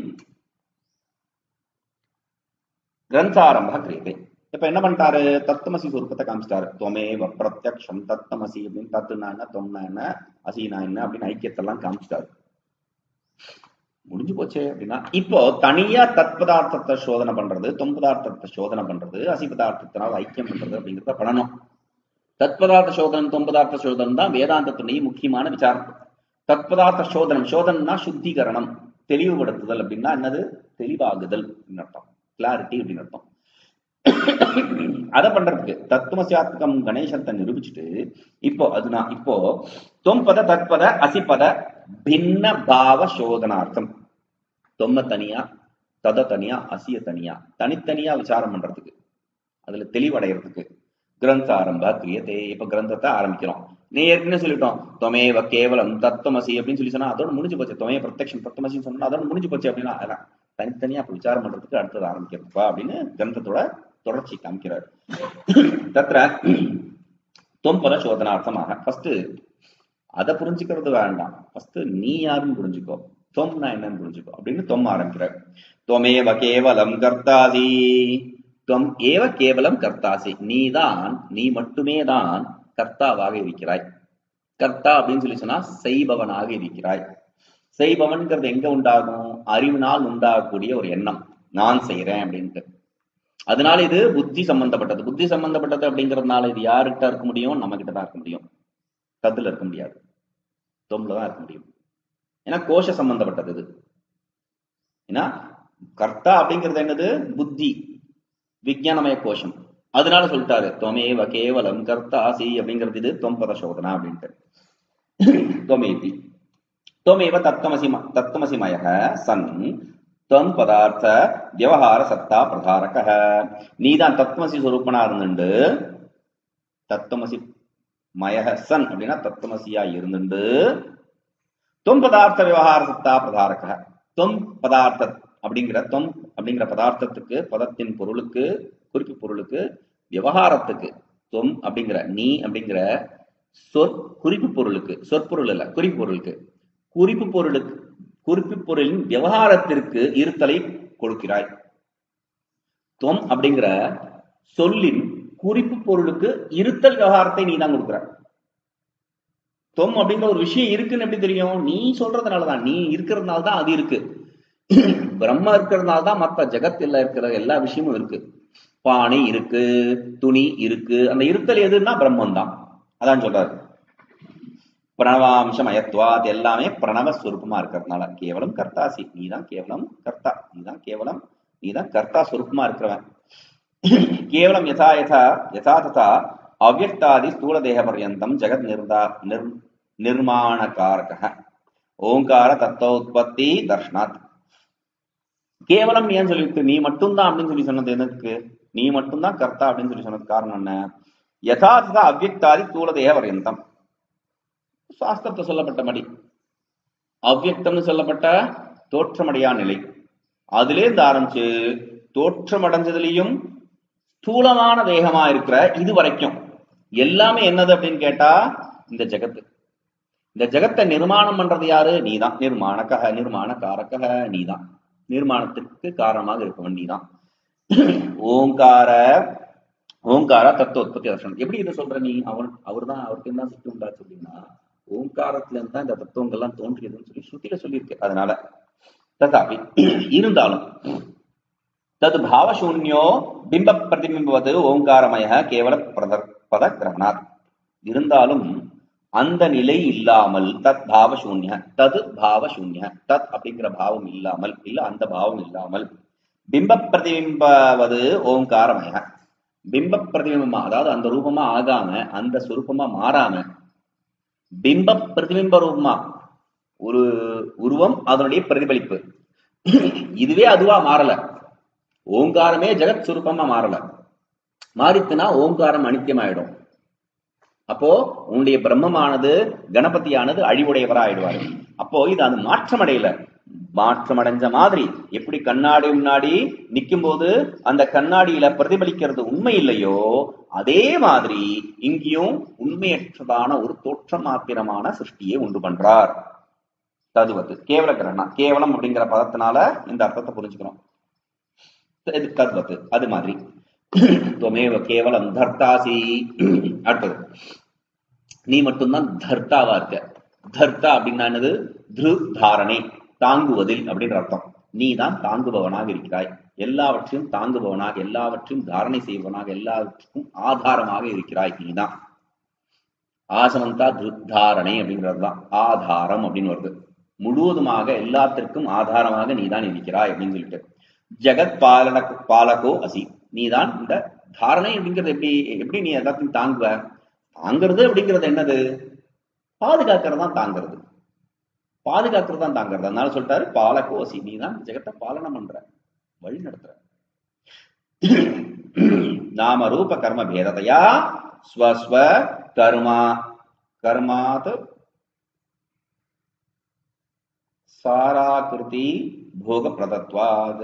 கிரந்தாரம்ப கிரியதே இப்ப என்ன பண்ணிட்டாரு தத்துவமசி சுருப்பத்தை காமிச்சிட்டாரு துவமேவ பிரத்யக்ஷம் தத்துவமசி அப்படின்னு தத்துனா என்ன தொம்னா என்ன அசினா என்ன அப்படின்னு ஐக்கியத்தெல்லாம் காமிச்சிட்டாரு முடிஞ்சு போச்சே அப்படின்னா இப்போ தனியா தத்பதார்த்தத்தை சோதனை பண்றது தொம் பதார்த்தத்தை சோதனை பண்றது அசி பதார்த்தத்தினால் ஐக்கியம் பண்றது அப்படிங்கிறத பண்ணணும் தத்பதார்த்த சோதனம் தொம் பதார்த்த சோதனம் தான் வேதாந்தத்துடைய முக்கியமான விசாரம் தத்பதார்த்த சோதனம் சோதனம்னா சுத்திகரணம் தெளிவுபடுத்துதல் அப்படின்னா என்னது தெளிவாகுதல் அப்படின்னு அர்த்தம் கிளாரிட்டி அப்படின்னு அர்த்தம் அதை பண்றதுக்கு தத்துவசியாத்மகம் கணேசத்தை நிரூபிச்சுட்டு இப்போ அதுனா இப்போ தொம்பத தத்பத அசிபத பின்ன பாவ சோதனார்த்தம் தொம்ம தனியா தத தனியா அசிய தனியா தனித்தனியா விசாரம் பண்றதுக்கு அதுல தெளிவடைறதுக்கு கிரந்த ஆரம்ப கிரியதே இப்ப கிரந்தத்தை ஆரம்பிக்கிறோம் நீ ஏற்கனவே சொல்லிட்டோம் தொமேவ கேவலம் தத்துவமசி அப்படின்னு சொல்லி சொன்னா அதோட முடிஞ்சு போச்சு தொமே பிரத்யக்ஷம் தத்துவமசின்னு சொன்னா அதோட முடிஞ்சு போச்சு அப்படின்னா அதான் தனித்தனியா அப்ப விசாரம் பண்றதுக்கு அடுத்தது ஆரம்பிக்கிறதுப்பா அப்படின்னு கிரந்தத்தோட தொடர்ச்சி காமிக்கிறார் தத்ர தொம்பத சோதனார்த்தமாக ஃபர்ஸ்ட் அதை புரிஞ்சுக்கிறது வேண்டாம் ஃபர்ஸ்ட் நீ யாருன்னு புரிஞ்சுக்கோ தொம்னா என்னன்னு புரிஞ்சுக்கோ அப்படின்னு தொம் ஆரம்பிக்கிறார் தொமேவ கேவலம் கர்த்தாசி தொம் ஏவ கேவலம் கர்த்தாசி நீதான் நீ மட்டுமே தான் கர்த்தாவாக இருக்கிறாய் கர்த்தா அப்படின்னு சொல்லி சொன்னா செய்பவனாக இருக்கிறாய் செய்பவன்கிறது எங்க உண்டாகும் அறிவினால் உண்டாகக்கூடிய ஒரு எண்ணம் நான் செய்யறேன் அப்படின்ட்டு அதனால இது புத்தி சம்பந்தப்பட்டது புத்தி சம்பந்தப்பட்டது அப்படிங்கறதுனால இது யாருக்கிட்ட இருக்க முடியும் நம்ம கிட்ட தான் இருக்க முடியும் தத்துல இருக்க முடியாது தொம்புல தான் இருக்க முடியும் ஏன்னா கோஷ சம்பந்தப்பட்டது இது ஏன்னா கர்த்தா அப்படிங்கிறது என்னது புத்தி விஞ்ஞானமய கோஷம் அதனால சொல்லிட்டாரு தொமேவ கேவலம் கர்த்தாசி அப்படிங்கிறது இது தொம்பத சோதனா அப்படின்ட்டு தொமேதி त्वमेव तत्त्वमसि तत्त्वमसिमयः சன் त्वं பதார்த்த வியவஹார சத்தா பிரதாரக நீதான் தத்துவமசி சொரூபனா இருந்துண்டு தத்துவமசி மயக சன் அப்படின்னா தத்துவமசியா இருந்துண்டு தொம் பதார்த்த விவகார சத்தா பிரதாரக தொம் பதார்த்த அப்படிங்கிற தொம் அப்படிங்கிற பதார்த்தத்துக்கு பதத்தின் பொருளுக்கு குறிப்பு பொருளுக்கு விவகாரத்துக்கு தொம் அப்படிங்கிற நீ அப்படிங்கிற சொற் குறிப்பு பொருளுக்கு சொற்பொருள் இல்ல குறிப்பு பொருளுக்கு குறிப்பு பொருளுக்கு குறிப்பு பொருளின் விவகாரத்திற்கு இருத்தலை கொடுக்கிறாய் தொம் அப்படிங்கிற சொல்லின் குறிப்பு பொருளுக்கு இருத்தல் விவகாரத்தை நீ தான் கொடுக்குற தொம் அப்படிங்கிற ஒரு விஷயம் இருக்குன்னு எப்படி தெரியும் நீ சொல்றதுனாலதான் நீ இருக்கிறதுனால தான் அது இருக்கு பிரம்ம இருக்கிறதுனால தான் மற்ற ஜெகத்தில் இருக்கிற எல்லா விஷயமும் இருக்கு பானை இருக்கு துணி இருக்கு அந்த இருத்தல் எதுன்னா பிரம்மன் தான் அதான் சொல்றாரு பிரணவாம்சம் அயத்வாத் எல்லாமே பிரணவ ஸ்வரூபமா இருக்கிறதுனால கேவலம் கர்த்தாசி நீதான் கேவலம் கர்த்தா நீதான் கேவலம் நீதான் கர்த்தா ஸ்வரூபமா இருக்கிறவன் கேவலம் யதா யதா யதா ததா அவ்வக்தாதி ஸ்தூல தேக பர்யந்தம் ஜெகத் நிர்தா நிர் நிர்மாணகாரக ஓங்கார தத்துவோத்பத்தி தர்ஷனாத் கேவலம் ஏன் சொல்லிட்டு நீ மட்டும்தான் அப்படின்னு சொல்லி சொன்னது எதுக்கு நீ மட்டும்தான் கர்த்தா அப்படின்னு சொல்லி சொன்னது காரணம் என்ன யதார்த்த அவ்வக்தாதி ஸ்தூல தேக பர்யந்தம் சாஸ்திரத்தை சொல்லப்பட்டபடி அவ்வக்தம்னு சொல்லப்பட்ட தோற்றமடையா நிலை அதிலே இருந்து ஆரம்பிச்சு தோற்றமடைஞ்சதுலயும் ஸ்தூலமான தேகமா இருக்கிற இது வரைக்கும் எல்லாமே என்னது அப்படின்னு கேட்டா இந்த ஜெகத்து இந்த ஜெகத்தை நிர்மாணம் பண்றது யாரு நீதான் நிர்மாணக்கக நிர்மாண காரக்கக நீதான் நிர்மாணத்துக்கு காரணமாக இருப்பவன் நீதான் ஓங்கார ஓங்கார தத்துவ உற்பத்தி தர்ஷனம் எப்படி இதை சொல்ற நீ அவன் அவர் தான் அவருக்கு என்ன சுத்தி உண்டாச்சு அப்படின்னா ஓங்காரத்துல இருந்து தான் இந்த தத்துவங்கள்லாம் தோன்றியதுன்னு சொல்லி ஸ்ருதியில சொல்லியிருக்கு அதனால ததாபி இருந்தாலும் தது பாவசூன்யோ பிம்ப பிரதிபிம்பவது ஓங்காரமய கேவல பிரத பத கிரகணாத் இருந்தாலும் அந்த நிலை இல்லாமல் தத் பாவசூன்ய தது பாவசூன்ய தத் அப்படிங்கிற பாவம் இல்லாமல் இல்ல அந்த பாவம் இல்லாமல் பிம்ப பிரதிபிம்பவது ஓங்காரமய பிம்ப பிரதிபிம்பமா அதாவது அந்த ரூபமா ஆகாம அந்த சுரூபமா மாறாம பிம்ப பிரதிபிம்ப ரூபமா ஒரு உருவம் அதனுடைய பிரதிபலிப்பு இதுவே அதுவா மாறல ஓங்காரமே ஜெகத் சுரூபமா மாறல மாறித்துனா ஓங்காரம் அனித்தியமாயிடும் அப்போ உன்னுடைய பிரம்மமானது கணபதியானது அழிவுடையவரா ஆயிடுவாரு அப்போ இது அது மாற்றம் அடையல மாற்றம் அடைஞ்ச மாதிரி எப்படி கண்ணாடி முன்னாடி நிக்கும் போது அந்த கண்ணாடியில பிரதிபலிக்கிறது உண்மை இல்லையோ அதே மாதிரி இங்கேயும் உண்மையற்றதான ஒரு தோற்றம் மாத்திரமான சிருஷ்டியை உண்டு பண்றார் ததுவது கேவல கிரகணா கேவலம் அப்படிங்கிற பதத்தினால இந்த அர்த்தத்தை புரிஞ்சுக்கிறோம் இது தத்வத்து அது மாதிரி துவமேவ கேவலம் தர்த்தாசி அடுத்தது நீ மட்டும்தான் தர்த்தாவா இருக்க தர்த்தா அப்படின்னா என்னது திரு தாரணை தாங்குவதில் அப்படின்ற அர்த்தம் நீ தான் தாங்குபவனாக இருக்கிறாய் எல்லாவற்றையும் தாங்குபவனாக எல்லாவற்றையும் தாரணை செய்பவனாக எல்லாவற்றுக்கும் ஆதாரமாக இருக்கிறாய் நீதான் ஆசமந்தா திருத்தாரணை அப்படிங்கிறதுதான் ஆதாரம் அப்படின்னு வருது முழுவதுமாக எல்லாத்திற்கும் ஆதாரமாக நீதான் இருக்கிறாய் அப்படின்னு சொல்லிட்டு ஜெகத் பாலன பாலகோ அசி நீதான் இந்த தாரணை அப்படிங்கிறது எப்படி எப்படி நீ எல்லாத்தையும் தாங்குவ தாங்கிறது அப்படிங்கிறது என்னது பாதுகாக்கிறது தான் தாங்கிறது பாதுகாக்கிறது தான் தாங்கிறது அதனால சொல்லிட்டாரு பாலகோ அசி நீ தான் ஜெகத்தை பாலனம் பண்ற வழி நடத்துற நாம ரூப கர்ம பேதத்தையா ஸ்வஸ்வ கர்மா கர்மாத் சாராகிருதி போக பிரதத்வாத்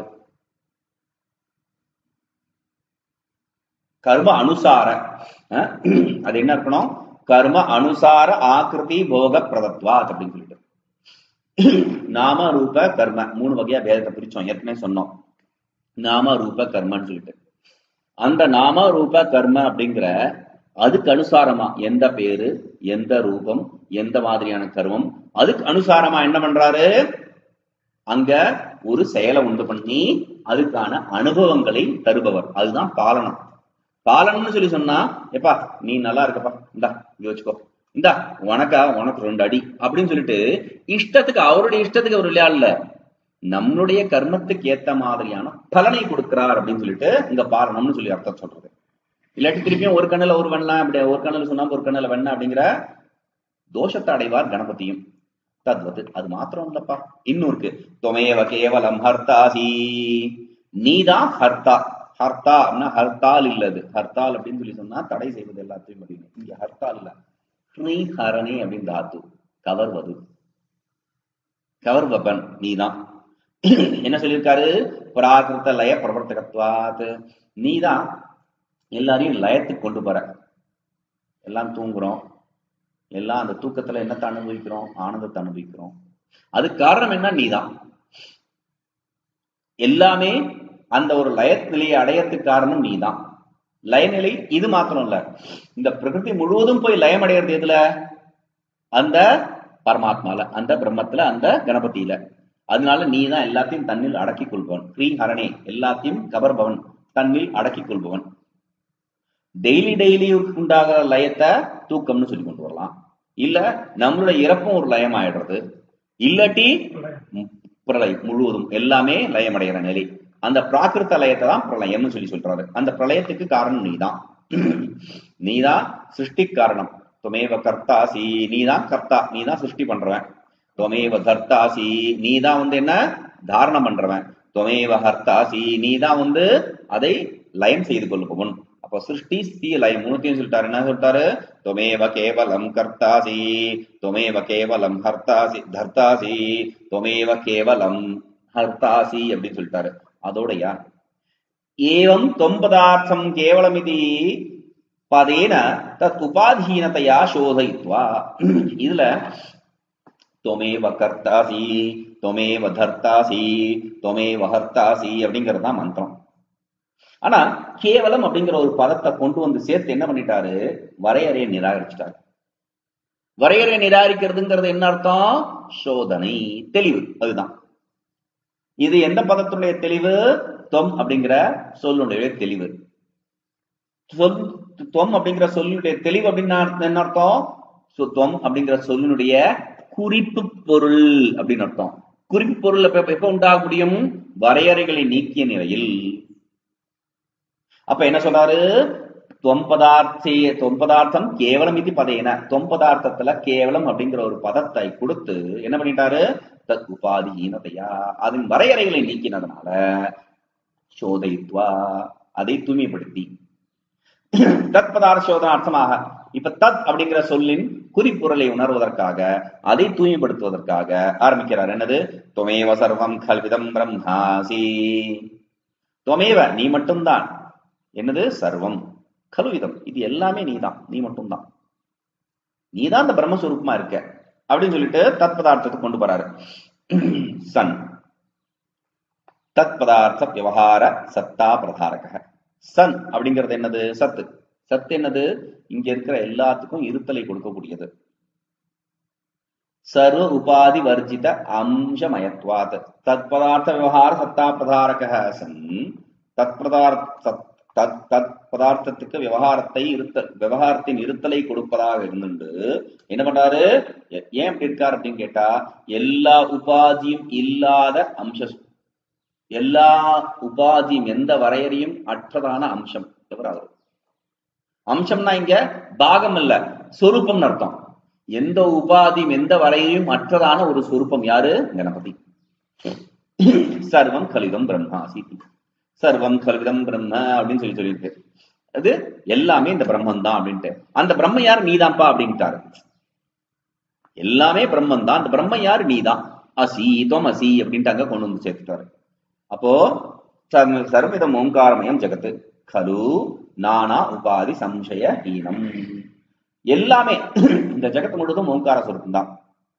கர்ம அனுசார அஹ், அது என்ன இருக்கணும் கர்ம அனுசார ஆக்கிருதி போக பிரதத்வாத் அப்படின்னு சொல்லிட்டு நாம ரூப கர்ம மூணு வகையா பேதத்தை பிரிச்சோம் ஏற்கனவே சொன்னோம் நாம ரூப கர்மன்னு சொல்லிட்டு அந்த நாம ரூப கர்ம அப்படிங்கிற அதுக்கு அனுசாரமா எந்த பேரு எந்த ரூபம் எந்த மாதிரியான கர்மம் அதுக்கு அனுசாரமா என்ன பண்றாரு அங்க ஒரு செயலை உண்டு பண்ணி அதுக்கான அனுபவங்களை தருபவர் அதுதான் பாலனம் பாலனம்னு சொல்லி சொன்னா எப்பா நீ நல்லா இருக்கப்பா இந்தா இங்க வச்சுக்கோ இந்தா உனக்கா உனக்கு ரெண்டு அடி அப்படின்னு சொல்லிட்டு இஷ்டத்துக்கு அவருடைய இஷ்டத்துக்கு அவர் விளையாடல நம்மளுடைய கர்மத்துக்கு ஏத்த மாதிரியான பலனை கொடுக்கிறார் அப்படின்னு சொல்லிட்டு இங்க பாலனம்னு சொல்லி அர்த்தம் சொல்றது இல்லாட்டி திருப்பியும் ஒரு கண்ணுல ஒரு வெண்ணா அப்படி ஒரு கண்ணுல சொன்னா ஒரு கண்ணுல வெண்ணா அப்படிங்கிற தோஷத்தை அடைவார் கணபதியும் தத்வது அது மாத்திரம் இல்லப்பா இன்னும் இருக்கு தொமேவ கேவலம் ஹர்த்தாசி நீதான் ஹர்த்தா ஹர்த்தா அப்படின்னா ஹர்த்தால் இல்லது ஹர்த்தால் அப்படின்னு சொல்லி சொன்னா தடை செய்வது எல்லாத்தையும் அப்படின்னு இங்க ஹர்த்தால் இல்ல ஸ்ரீ ஹரணி அப்படின்னு தாத்து கவர்வது கவர்வபன் நீதான் என்ன சொல்லியிருக்காரு பிராகிருத்த லய பிரவர்த்தகத்வாத் நீதான் எல்லாரையும் லயத்துக்கு கொண்டு போற எல்லாம் தூங்குறோம் எல்லாம் அந்த தூக்கத்துல என்னத்தை அனுபவிக்கிறோம் ஆனந்தத்தை அனுபவிக்கிறோம் அதுக்கு காரணம் என்ன நீதான் எல்லாமே அந்த ஒரு லய நிலையை அடையறதுக்கு காரணம் நீதான் லயநிலை இது மாத்திரம் இல்ல இந்த பிரகிருதி முழுவதும் போய் லயம் அடையிறது எதுல அந்த பரமாத்மால அந்த பிரம்மத்துல அந்த கணபதியில அதனால நீ தான் எல்லாத்தையும் தன்னில் அடக்கிக் கொள்பவன் ஸ்ரீ ஹரணே எல்லாத்தையும் கவர்பவன் தன்னில் அடக்கிக் கொள்பவன் டெய்லி டெய்லி உண்டாகிற லயத்தை தூக்கம்னு சொல்லி கொண்டு வரலாம் இல்ல நம்மளுடைய இறப்பும் ஒரு லயம் ஆயிடுறது இல்லாட்டி ம், பிரளயம் முழுவதும் எல்லாமே லயமடைகிற நிலை அந்த பிராகிருத்த லயத்தை தான் பிரளயம்னு சொல்லி சொல்றாரு அந்த பிரளயத்துக்கு காரணம் நீதான் நீதான் சிருஷ்டி காரணம் துமேவ கர்த்தாசி நீதான் கர்த்தா நீதான் சிருஷ்டி பண்றவன் துவமேவ தர்த்தாசி நீதான் வந்து என்ன தாரணம் பண்றவன் துவமேவ ஹர்த்தாசி நீதான் வந்து அதை லயம் செய்து கொள்ளுபவன் அப்போ சிருஷ்டி ஸ்தி லயம் மூணுத்தையும் சொல்லிட்டாரு என்ன சொல்லிட்டாரு துவமேவ கேவலம் கர்த்தாசி துவமேவ கேவலம் ஹர்த்தாசி தர்த்தாசி துவமேவ கேவலம் ஹர்த்தாசி அப்படின்னு சொல்லிட்டாரு அதோடயா ஏவம் தொம்பதார்த்தம் கேவலமிதி பதேன தத் உபாதீனத்தையா சோதயித்வா இதுல தொமேவ கர்த்தாசி தொமேவ தர்த்தாசி தொமேவ ஹர்த்தாசி அப்படிங்கிறது தான் மந்திரம் ஆனா கேவலம் அப்படிங்கிற ஒரு பதத்தை கொண்டு வந்து சேர்த்து என்ன பண்ணிட்டாரு வரையறையை நிராகரிச்சிட்டாரு வரையறை நிராகரிக்கிறதுங்கிறது என்ன அர்த்தம் சோதனை தெளிவு அதுதான் இது எந்த பதத்துடைய தெளிவு தொம் அப்படிங்கிற சொல்லுடைய தெளிவு சொல் தொம் அப்படிங்கிற சொல்லுடைய தெளிவு அப்படின்னா என்ன அர்த்தம் சு- தொம் அப்படிங்கிற சொல்லினுடைய குறிப்பு பொருள் அப்படின்னு அர்த்தம் குறிப்பு பொருள் எப்ப எப்ப உண்டாக முடியும் வரையறைகளை நீக்கிய நிலையில் அப்ப என்ன சொல்றாரு தொம்பதார்த்தே தொம்பதார்த்தம் கேவலம் இது பதையின தொம்பதார்த்தத்துல கேவலம் அப்படிங்கிற ஒரு பதத்தை கொடுத்து என்ன பண்ணிட்டாரு தத் உபாதிஹீனதையா அதன் வரையறைகளை நீக்கினதுனால சோதயித்வா அதை தூய்மைப்படுத்தி தத் பதார்த்த சோதனை அர்த்தமாக இப்ப தத் அப்படிங்கிற சொல்லின் குறிப்பொருளை உணர்வதற்காக அதை தூய்மைப்படுத்துவதற்காக ஆரம்பிக்கிறார் என்னது துமேவ சர்வம் கல்விதம் பிரம்மாசி துவமேவ நீ மட்டும்தான் என்னது சர்வம் கலுவிதம் இது எல்லாமே நீதான் நீ மட்டும்தான் நீதான் அந்த பிரம்மஸ்வரூபமா இருக்க அப்படின்னு சொல்லிட்டு தத் பதார்த்தத்தை கொண்டு போறாரு சன் தத் பதார்த்த விவகார சத்தா பிரதாரக சன் அப்படிங்கிறது என்னது சத்து சத்து என்னது இங்க இருக்கிற எல்லாத்துக்கும் இருத்தலை கொடுக்கக்கூடியது சர்வ உபாதி வர்ஜித அம்சமயத்வாத் தத் பதார்த்த விவகார சத்தா பிரதாரக சன் தத் பதார்த்த தத் தத் பதார்த்தத்துக்கு விவகாரத்தை இருத்த விவகாரத்தின் இருத்தலை கொடுப்பதாக இருந்துண்டு என்ன பண்றாரு எ- ஏன் இப்படி இருக்காரு அப்படின்னு கேட்டா எல்லா உபாதியும் இல்லாத அம்ச எல்லா உபாதியும் எந்த வரையறையும் அற்றதான அம்சம் எவர் அவர் அம்சம்னா இங்க பாகம் இல்ல சொரூபம்னு அர்த்தம் எந்த உபாதியும் எந்த வரையறையும் அற்றதான ஒரு சொரூபம் யாரு கணபதி சர்வம் கலிதம் பிரம்மாசி சர்வம் கல்விதம் பிரம்ம அப்படின்னு சொல்லி சொல்லியிருக்கு அது எல்லாமே இந்த பிரம்மன் தான் அப்படின்ட்டு அந்த பிரம்ம யார் நீதான்ப்பா அப்படின்ட்டாரு எல்லாமே பிரம்மன் தான் அந்த பிரம்ம யார் நீதான் அசி தொம் அசி அப்படின்ட்டு அங்க கொண்டு வந்து சேர்த்துட்டாரு அப்போ சர்வ- சர்வவிதம் ஓங்காரமயம் ஜெகத்து கலு நானா உபாதி சம்சய ஹீனம் எல்லாமே இந்த ஜெகத்து முழுதும் ஓங்கார சொருக்கம் தான்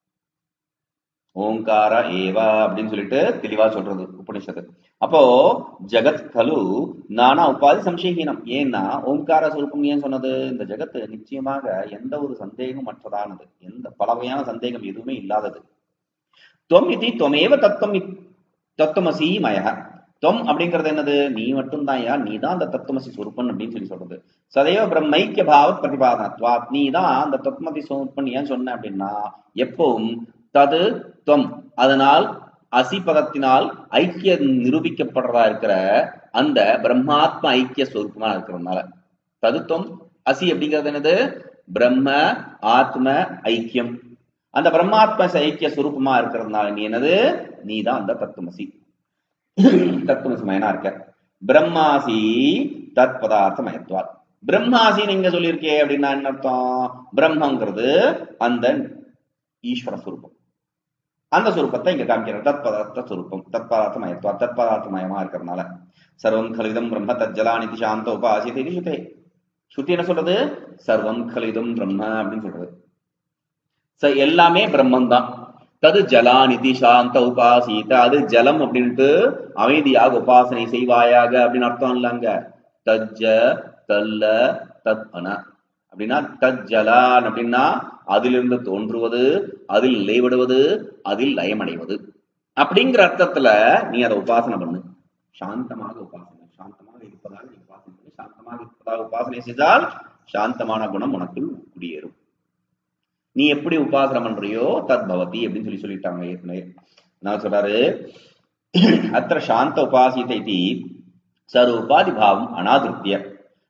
ஓங்கார ஏவ அப்படின்னு சொல்லிட்டு தெளிவா சொல்றது உபனிஷத்து அப்போ ஜெகத் கலு நானா உபாதி சம்சயஹீனம் ஏன்னா ஓங்கார சுரூபம் ஏன் சொன்னது இந்த ஜெகத்து நிச்சயமாக எந்த ஒரு சந்தேகம் அற்றதானது எந்த பல வகையான சந்தேகம் எதுவுமே இல்லாதது தொம் இது தொமேவ தத்துவம் இத்- தத்துவமசி மய தொம் அப்படிங்கிறது என்னது நீ மட்டும்தான் யா நீ தான் அந்த தத்துவமசி சுரூபன் அப்படின்னு சொல்லி சொல்றது சதைவ பிரம்மைக்கிய பாவ பிரதிபாதனத்வா நீ தான் அந்த தத்துவமசி சுரூபன் ஏன் சொன்ன அப்படின்னா எப்பவும் தது தொம் அதனால் அசி பதத்தினால் ஐக்கிய நிரூபிக்கப்படுறதா இருக்கிற அந்த பிரம்மாத்ம ஐக்கிய ஸ்வரூபமா இருக்கிறதுனால ததுத்தம் அசி அப்படிங்கிறது என்னது பிரம்ம ஆத்ம ஐக்கியம் அந்த பிரம்மாத்ம ஐக்கிய சுரூபமா இருக்கிறதுனால நீ என்னது நீதான் அந்த தத்துவமசி தத்துவமசிமயனா இருக்க பிரம்மாசி தத் பதார்த்தமயத்வாத் பிரம்மாசி நீங்க சொல்லியிருக்கே அப்படின்னா என்ன அர்த்தம் பிரம்மங்கிறது அந்த ஈஸ்வர சுரூபம் அந்த சுரூபத்தை இங்க காமிக்கிறார் தத் பதார்த்த சுரூபம் தத் பதார்த்தமயத்வா தத் பதார்த்தமயமா இருக்கிறதுனால சர்வம் கலிதம் பிரம்ம தஜ்ஜலானிதி சாந்த உபாசியத்தை இது ஸ்ருதே ஸ்ருதி என்ன சொல்றது சர்வம் கலிதம் பிரம்ம அப்படின்னு சொல்றது ச எல்லாமே பிரம்மன் தான் தது ஜலாநிதி சாந்த உபாசித்த அது ஜலம் அப்படின்ட்டு அமைதியாக உபாசனை செய்வாயாக அப்படின்னு அர்த்தம் இல்லைங்க தஜ்ஜ தல்ல தத் அன அப்படின்னா தத் ஜலான் அப்படின்னா அதிலிருந்து தோன்றுவது அதில் நிலைவிடுவது அதில் லயமடைவது அப்படிங்கிற அர்த்தத்துல நீ அதை உபாசனை பண்ணு சாந்தமாக உபாசனை சாந்தமாக இருப்பதாக நீ உபாசனை பண்ணு சாந்தமாக இருப்பதாக உபாசனை செய்தால் சாந்தமான குணம் உனக்குள் குடியேறும் நீ எப்படி உபாசனை பண்றியோ தத் பவதி அப்படின்னு சொல்லி சொல்லிட்டாங்க ஏற்கனவே நான் சொல்றாரு அத்த சாந்த உபாசித்தை சர்வ உபாதி பாவம் அனாதிருத்திய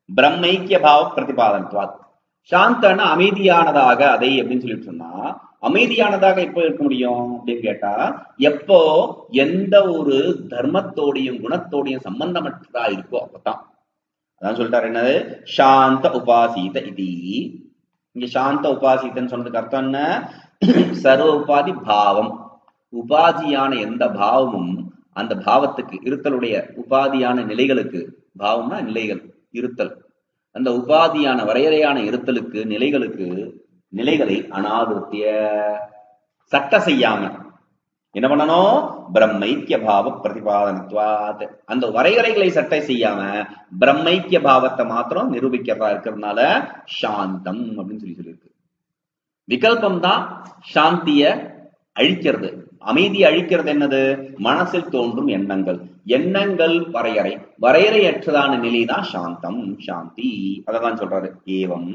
பிரம்மைக்கிய பாவ பிரதிபாதனத்துவாத் சாந்தன அமைதியானதாக அதை அப்படின்னு சொல்லிட்டு சொன்னா அமைதியானதாக எப்போ இருக்க முடியும் அப்படின்னு கேட்டா எப்போ எந்த ஒரு தர்மத்தோடையும் குணத்தோடையும் சம்பந்தமற்றதா இருக்கோ அப்பதான் அதான் சொல்லிட்டாரு என்னது சாந்த உபாசீத இது இங்க சாந்த உபாசீதன்னு சொன்னதுக்கு அர்த்தம் என்ன சர்வ உபாதி பாவம் உபாதியான எந்த பாவமும் அந்த பாவத்துக்கு இருத்தலுடைய உபாதியான நிலைகளுக்கு பாவம்னா நிலைகள் இருத்தல் அந்த உபாதியான வரையறையான இருத்தலுக்கு நிலைகளுக்கு நிலைகளை அனாதிருத்திய சட்ட செய்யாம என்ன பண்ணணும் பிரம்மைக்கிய பாவ பிரதிபாதனத்துவாத் அந்த வரையறைகளை சட்டை செய்யாம பிரம்மைக்கிய பாவத்தை மாத்திரம் நிரூபிக்கிறதா இருக்கிறதுனால சாந்தம் அப்படின்னு சொல்லி சொல்லியிருக்கு விகல்பம் தான் சாந்திய அழிக்கிறது அமைதி அழிக்கிறது என்னது மனசில் தோன்றும் எண்ணங்கள் எண்ணங்கள் வரையறை வரையறையற்றதான நிலைதான் சாந்தம் சாந்தி அததான் சொல்றாரு ஏவம்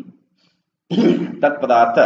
தத் பதார்த்த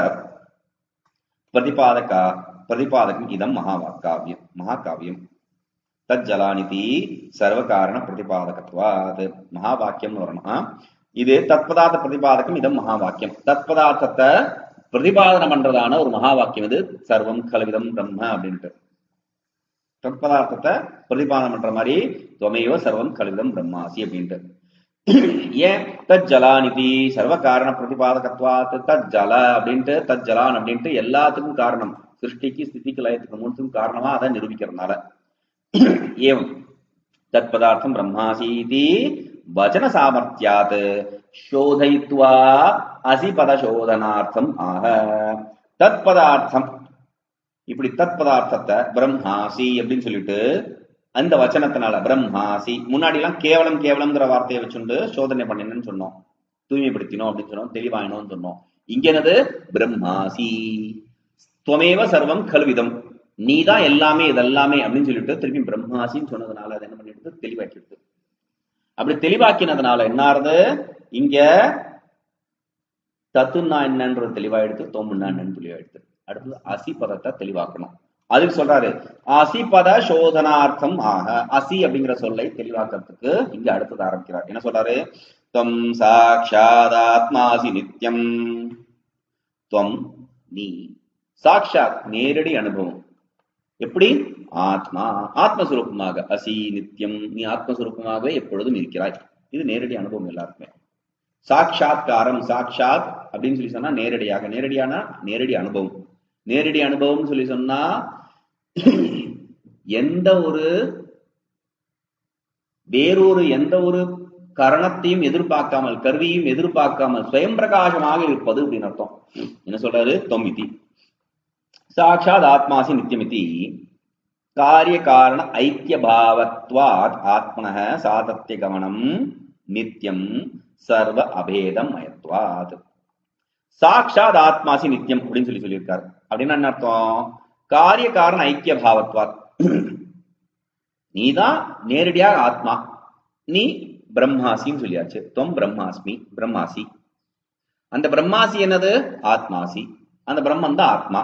பிரதிபாதக பிரதிபாதகம் இதம் மகாவாக்காவியம் மகாகாவியம் தத் ஜலாநிதி சர்வகாரண பிரதிபாதகத்வாத் மகாவாக்கியம்னு வரணும் ஆ? இது தத்பதார்த்த பிரதிபாதகம் இதம் மகாவாக்கியம் தத்பதார்த்தத்தை பிரதிபாதனம் பண்றதான ஒரு மகா வாக்கியம் இது சர்வம் கலவிதம் பிரம்ம அப்படின்ட்டு தத்பதார்த்தத்தை பிரதிபாதனம் பண்ற மாதிரி துவமையோ சர்வம் கலவிதம் பிரம்மாசி அப்படின்ட்டு ஏன் தத் ஜலாநிதி சர்வ காரண பிரதிபாதகத்வாத் தத் ஜல அப்படின்ட்டு தத் ஜலான் அப்படின்ட்டு எல்லாத்துக்கும் காரணம் சிருஷ்டிக்கு ஸ்திதிக்கு லயத்துக்கு மூணுத்துக்கும் காரணமா அதை நிரூபிக்கிறதுனால ஏவம் தத் பதார்த்தம் பிரம்மாசீதி வச்சன சாமர்த்தியாத் சோதயித்வா அசிபத சோதனார்த்தம் ஆக தத் பதார்த்தம் இப்படி தத் பதார்த்தத்தை பிரம்மாசி அப்படின்னு சொல்லிட்டு அந்த வச்சனத்தினால பிரம்மாசி முன்னாடி எல்லாம் கேவலம் கேவலம்ங்கிற வார்த்தையை வச்சுண்டு சோதனை பண்ணினு சொன்னோம் தூய்மைப்படுத்தினோம் அப்படின்னு சொன்னோம் தெளிவாயினோம்னு சொன்னோம் இங்க என்னது பிரம்மாசி துவமேவ சர்வம் கல்விதம் நீதான் எல்லாமே இதெல்லாமே அப்படின்னு சொல்லிட்டு திருப்பி பிரம்மாசின்னு சொன்னதுனால அதை என்ன பண்ணிட்டு தெளிவாக்கிடுது அப்படி தெளிவாக்கினதுனால என்ன ஆறுது இங்க தத்துன்னா என்னன்றது தெளிவாயிடுது தோமுன்னா என்னன்னு தெளிவாயிடுது அடுத்தது அசி பதத்தை தெளிவாக்கணும் அதுக்கு சொல்றாரு அசிபத சோதனார்த்தம் ஆக அசி அப்படிங்கிற சொல்லை தெளிவாக்கிறதுக்கு இங்க அடுத்தது ஆரம்பிக்கிறார் என்ன சொல்றாரு துவம் சாட்சாதாத்மாசி நித்யம் துவம் நீ சாட்சாத் நேரடி அனுபவம் எப்படி ஆத்மா ஆத்மஸ்வரூபமாக அசி நித்தியம் நீ ஆத்மஸ்வரூபமாகவே எப்பொழுதும் இருக்கிறாய் இது நேரடி அனுபவம் எல்லாருக்குமே சாட்சாத்காரம் சாட்சாத் அப்படின்னு சொல்லி சொன்னா நேரடியாக நேரடியான நேரடி அனுபவம் நேரடி அனுபவம் சொல்லி சொன்னா எந்த ஒரு வேறொரு எந்த ஒரு கரணத்தையும் எதிர்பார்க்காமல் கருவியும் எதிர்பார்க்காமல் சுயம் பிரகாசமாக இருப்பது அப்படின்னு அர்த்தம் என்ன சொல்றாரு தொம்மிதி சாட்சாத் ஆத்மாசி நித்தியமிதி காரிய காரண ஐக்கிய பாவத்வாத் ஆத்மன சாதத்திய கவனம் நித்தியம் சர்வ அபேதம் மயத்வாத் சாட்சாத் ஆத்மாசி நித்தியம் அப்படின்னு சொல்லி சொல்லியிருக்காரு அப்படின்னு என்ன அர்த்தம் காரிய காரண ஐக்கிய பாவத்வாத் நீதான் நேரடியாக ஆத்மா நீ பிரம்மாசின்னு சொல்லியாச்சு தொம் பிரம்மாஸ்மி பிரம்மாசி அந்த பிரம்மாசி என்னது ஆத்மாசி அந்த பிரம்மன் தான் ஆத்மா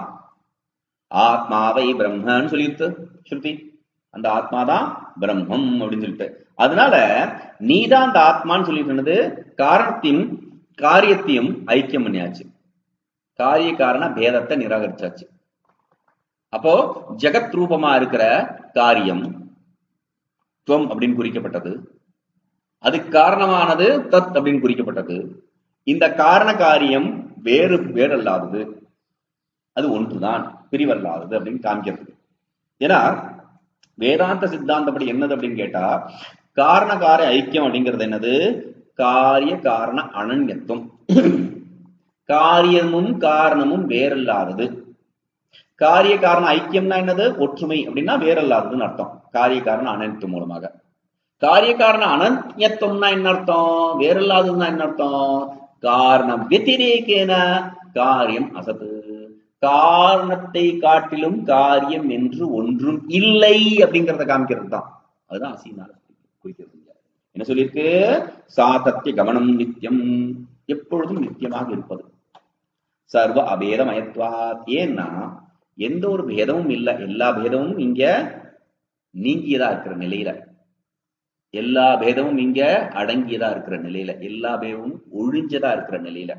ஆத்மாவை பிரம்மன்னு சொல்லிட்டு ஸ்ருதி அந்த ஆத்மா தான் பிரம்மம் அப்படின்னு சொல்லிட்டு அதனால நீதான் அந்த ஆத்மான்னு சொல்லிட்டு இருந்தது காரணத்தையும் காரியத்தையும் ஐக்கியம் பண்ணியாச்சு காரிய காரண பேதத்தை நிராகரிச்சாச்சு அப்போ ஜெகத் ரூபமா இருக்கிற காரியம் துவம் அப்படின்னு குறிக்கப்பட்டது அதுக்கு காரணமானது தத் அப்படின்னு குறிக்கப்பட்டது இந்த காரண காரியம் வேறு வேறல்லாதது அது ஒன்றுதான் பிரிவல்லாதது அப்படின்னு காமிக்கிறது ஏன்னா வேதாந்த சித்தாந்தப்படி என்னது அப்படின்னு கேட்டா காரண காரிய ஐக்கியம் அப்படிங்கிறது என்னது காரிய காரண அனன்யத்துவம் காரியமும் காரணமும் வேறல்லாதது காரிய காரண ஐக்கியம்னா என்னது ஒற்றுமை அப்படின்னா வேறல்லாததுன்னு அர்த்தம் காரிய காரண அனன்யத்துவம் மூலமாக காரிய காரண அனன்யத்துவம்னா என்ன அர்த்தம் வேறல்லாததுன்னா என்ன அர்த்தம் காரணம் வெத்திரேகேன காரியம் அசத்து காரணத்தை காட்டிலும் காரியம் என்று ஒன்றும் இல்லை அப்படிங்கறத காமிக்கிறது தான் அதுதான் அசீனால குறிக்கிறது என்ன சொல்லியிருக்கு சாதத்திய கவனம் நித்தியம் எப்பொழுதும் நித்தியமாக இருப்பது சர்வ அபேதமயத்வா ஏன்னா எந்த ஒரு பேதமும் இல்லை எல்லா பேதமும் இங்க நீங்கியதா இருக்கிற நிலையில எல்லா பேதமும் இங்க அடங்கியதா இருக்கிற நிலையில எல்லா பேதமும் ஒழிஞ்சதா இருக்கிற நிலையில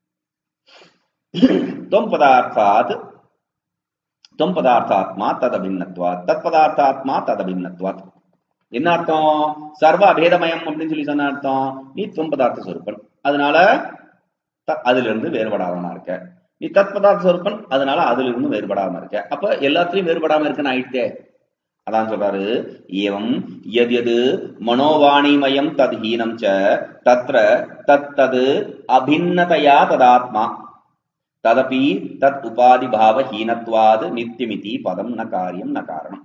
தொம் பதார்த்தாத் தொம் பதார்த்தாத்மா ததபின்னத்வாத் தத் பதார்த்தாத்மா ததபின்னத்வாத் என்ன அர்த்தம் சர்வ அபேதமயம் அப்படின்னு சொல்லி சொன்ன அர்த்தம் நீ தொம் பதார்த்த சொருப்பன் அதனால த- அதிலிருந்து இருந்து வேறுபடாதவனா இருக்க நீ தத் பதார்த்த சொருப்பன் அதனால அதிலிருந்து இருந்து வேறுபடாம இருக்க அப்ப எல்லாத்துலயும் வேறுபடாம இருக்குன்னு ஆயிட்டே அதான் சொல்றாரு ஏவம் எது எது மனோவாணிமயம் தத் ஹீனம் ச தத்ர தத் தது அபின்னதயா ததாத்மா ததபி தத் உபாதி பாவ ஹீனத்வாது நித்தியமிதி பதம் ந காரியம் ந காரணம்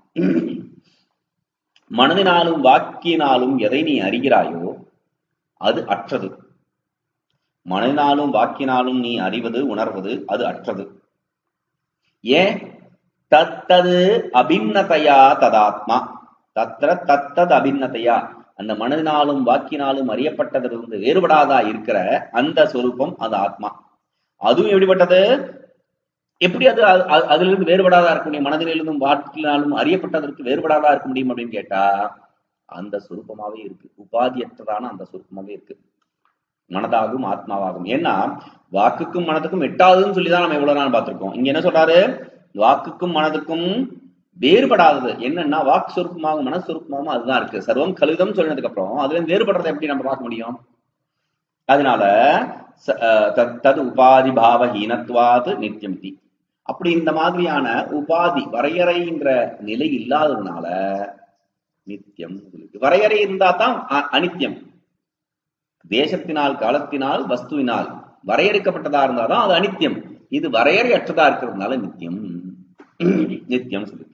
மனதினாலும் வாக்கினாலும் எதை நீ அறிகிறாயோ அது அற்றது மனதினாலும் வாக்கினாலும் நீ அறிவது உணர்வது அது அற்றது ஏன் தத்தது அபின்னதையா ததாத்மா தத்ர தத்தது அபின்னதையா அந்த மனதினாலும் வாக்கினாலும் அறியப்பட்டதிலிருந்து வேறுபடாதா இருக்கிற அந்த சொரூபம் அது ஆத்மா அதுவும் எப்படிப்பட்டது எப்படி அது அது- அது- அதிலிருந்து வேறுபடாதா இருக்க முடியும் மனதிலிருந்தும் வாக்கினாலும் அறியப்பட்டதற்கு வேறுபடாதா இருக்க முடியும் அப்படின்னு கேட்டா அந்த சுரூபமாவே இருக்கு உபாதியற்றதான அந்த சுரூபமாவே இருக்கு மனதாகும் ஆத்மாவாகும் ஏன்னா வாக்குக்கும் மனதுக்கும் எட்டாதுன்னு சொல்லிதான் நம்ம இவ்வளவு நாள் பார்த்திருக்கோம் இங்க என்ன சொல்றாரு வாக்குக்கும் மனதுக்கும் வேறுபடாதது என்னன்னா வாக்கு சுருப்பமாகும் மன சுருப்பமாகும் அதுதான் இருக்கு சர்வம் கலிதம் சொன்னதுக்கு அப்புறம் அதுல இருந்து வேறுபடுறதை எப்படி நம்ம பார்க்க முடியும் அதனால ச- அஹ் தத்- தது உபாதி பாவ ஹீனத்வாது நித்தியமிதி அப்படி இந்த மாதிரியான உபாதி வரையறைங்கிற நிலை இல்லாததுனால நித்தியம் இருக்கு வரையறை இருந்தா தான் அ- அனித்தியம் தேசத்தினால் காலத்தினால் வஸ்துவினால் வரையறுக்கப்பட்டதா இருந்தாதான் அது அனித்தியம் இது வரையறையற்றதா இருக்கிறதுனால நித்தியம் நித்தியம் சொல்லிருக்கு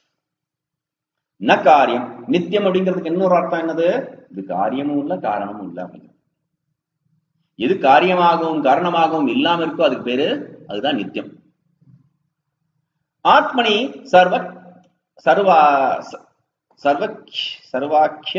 ந காரியம் நித்தியம் அப்படிங்கிறதுக்கு இன்னொரு அர்த்தம் என்னது இது காரியமும் இல்ல காரணமும் இல்ல அப்படிங்கிறது எது காரியமாகவும் காரணமாகவும் இல்லாம இருக்கோ அதுக்கு பேரு அதுதான் நித்தியம் ஆத்மனி சர்வ சர்வா சர்வ சர்வாக்கிய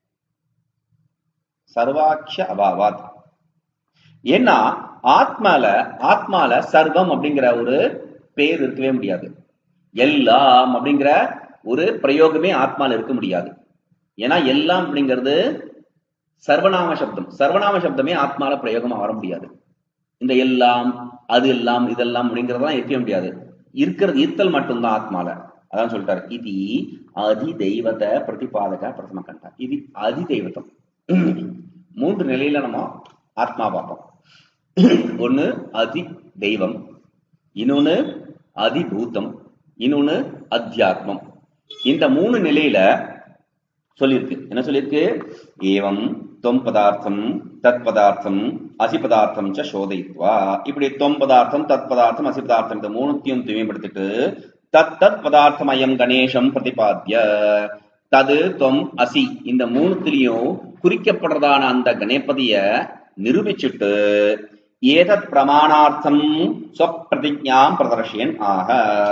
சர்வாக்கிய அபாவாத் ஏன்னா ஆத்மால ஆத்மால சர்வம் அப்படிங்கிற ஒரு பேர் இருக்கவே முடியாது எல்லாம் அப்படிங்கிற ஒரு பிரயோகமே ஆத்மால இருக்க முடியாது ஏன்னா எல்லாம் அப்படிங்கிறது சர்வநாம சப்தம் சர்வநாம சப்தமே ஆத்மால பிரயோகமா வர முடியாது இந்த எல்லாம் அது எல்லாம் இதெல்லாம் அப்படிங்கறதெல்லாம் இருக்கவே முடியாது இருக்கிறது இருத்தல் மட்டும்தான் ஆத்மால அதான் சொல்லிட்டாரு இது அதி தெய்வத பிரதிபாதக பிரதம கண்டா இது அதி தெய்வத்தம் மூன்று நிலையில நம்ம ஆத்மா பார்ப்போம் ஒண்ணு அதி தெய்வம் இன்னொன்னு அதிபூதம் இன்னொன்னு அத்தியாத்மம் இந்த மூணு நிலையில சொல்லியிருக்கு என்ன சொல்லியிருக்கு ஏவம் தொம் பதார்த்தம் தத் பதார்த்தம் அசி பதார்த்தம் ச சோதயித்வா இப்படி தொம் பதார்த்தம் தத் பதார்த்தம் அசி பதார்த்தம் இந்த மூணுத்தையும் தூய்மைப்படுத்திட்டு தத் தத் பதார்த்தமயம் கணேசம் பிரதிபாத்திய தது தொம் அசி இந்த மூணுத்திலையும் குறிக்கப்படுறதான அந்த கணேபதிய நிரூபிச்சுட்டு ஏதத் பிரமாணார்த்தம் ஸ்வப்பிரதிஜாம் பிரதர்ஷயன் ஆக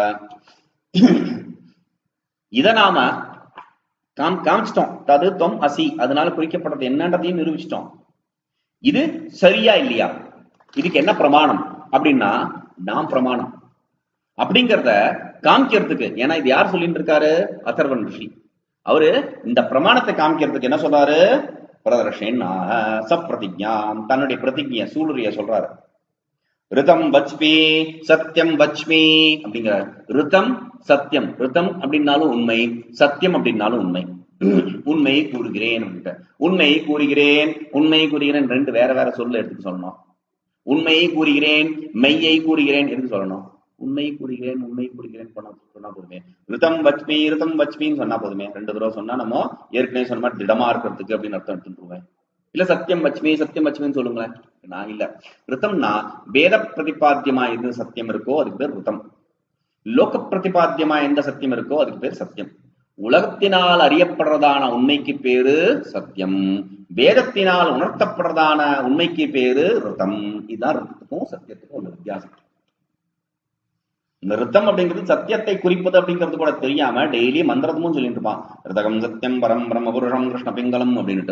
இத நாம காம் காமிச்சிட்டோம் தது தொம் அசி அதனால குறிக்கப்படுறது என்னன்றதையும் நிரூபிச்சிட்டோம் இது சரியா இல்லையா இதுக்கு என்ன பிரமாணம் அப்படின்னா நாம் பிரமாணம் அப்படிங்கறத காமிக்கிறதுக்கு ஏன்னா இது யார் சொல்லிட்டு இருக்காரு அதர்வன் ரிஷி அவரு இந்த பிரமாணத்தை காமிக்கிறதுக்கு என்ன சொல்றாரு பிரதர்ஷன் சப்பிரதிஜாம் தன்னுடைய பிரதிஜைய சூளுரிய சொல்றாரு ரிதம் வச்மி சத்தியம் வச்மி அப்படிங்கிறார் ரிதம் சத்தியம் ரிதம் அப்படின்னாலும் உண்மை சத்தியம் அப்படின்னாலும் உண்மை உண்மை கூறுகிறேன் அப்படின்ட்டு உண்மை கூறுகிறேன் உண்மை கூறுகிறேன் ரெண்டு வேற வேற சொல்ல எடுத்துக்க சொல்லணும் உண்மை கூறுகிறேன் மெய்யை கூறுகிறேன் எதுக்கு சொல்லணும் உண்மை கூறுகிறேன் உண்மை கூறுகிறேன் பண்ண சொன்னா போதுமே ரிதம் வச்மி ரிதம் வச்மின்னு சொன்னா போதுமே ரெண்டு தடவை சொன்னா நம்ம ஏற்கனவே சொன்ன மாதிரி திடமா இருக்கிறதுக்கு அப்படின்னு அர்த்தம் எடுத்துருவேன் இல்ல சத்தியம் வச்மி சத்தியம் வச்மின்னு சொல்லுங்களேன் நான் இல்ல ரிதம்னா வேத பிரதிபாத்தியமா எது சத்தியம் இருக்கோ அதுக்கு பேர் ரிதம் லோக பிரதிபாத்தியமா எந்த சத்தியம் இருக்கோ அதுக்கு பேர் சத்தியம் உலகத்தினால் அறியப்படுறதான உண்மைக்கு பேரு சத்தியம் வேதத்தினால் உணர்த்தப்படுறதான உண்மைக்கு பேரு ரிதம் இதுதான் ரிதத்துக்கும் சத்தியத்துக்கும் உள்ள வித்தியாசம் இந்த ரித்தம் அப்படிங்கிறது சத்தியத்தை குறிப்பது அப்படிங்கிறது கூட தெரியாம டெய்லி மந்திரமும் சொல்லிட்டு இருப்பான் ரிதகம் சத்தியம் பரம் பிரம்ம புருஷம் கிருஷ்ண பிங்கலம் அப்படின்னுட்டு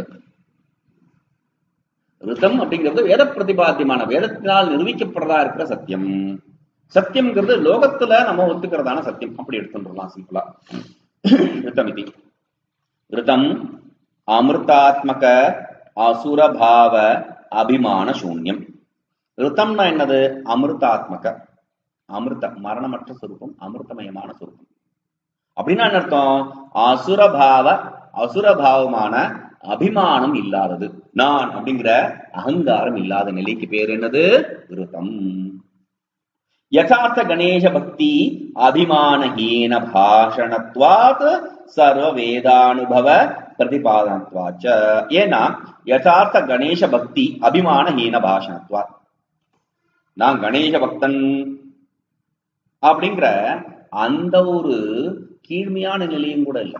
ரிதம் அப்படிங்கிறது வேத பிரதிபாத்தியமான வேதத்தினால் நிரூபிக்கப்படுறதா இருக்கிற சத்தியம் சத்தியம்ங்கிறது லோகத்துல நம்ம ஒத்துக்கிறதான சத்தியம் அப்படி எடுத்துட்டுலாம் சிம்பிளா ரிதம் இது ரிதம் அமிர்தாத்மக அசுரபாவ அபிமான சூன்யம் ரித்தம்னா என்னது அமிர்தாத்மக அமிர்த மரணமற்ற சுரூபம் அமிர்தமயமான சுரூபம் அப்படின்னா என்ன அர்த்தம் அசுரபாவ அசுரபாவமான அபிமானம் இல்லாதது நான் அப்படிங்கிற அகங்காரம் இல்லாத நிலைக்கு பேர் என்னது விருத்தம் யதார்த்த கணேச பக்தி அபிமானஹீன பாஷணத்வாத் சர்வ வேதானுபவ பிரதிபாதனத்வாச்ச ஏன்னா யதார்த்த கணேச பக்தி அபிமானஹீன பாஷணத்வாத் நான் கணேச பக்தன் அப்படிங்கிற அந்த ஒரு கீழ்மையான நிலையும் கூட இல்லை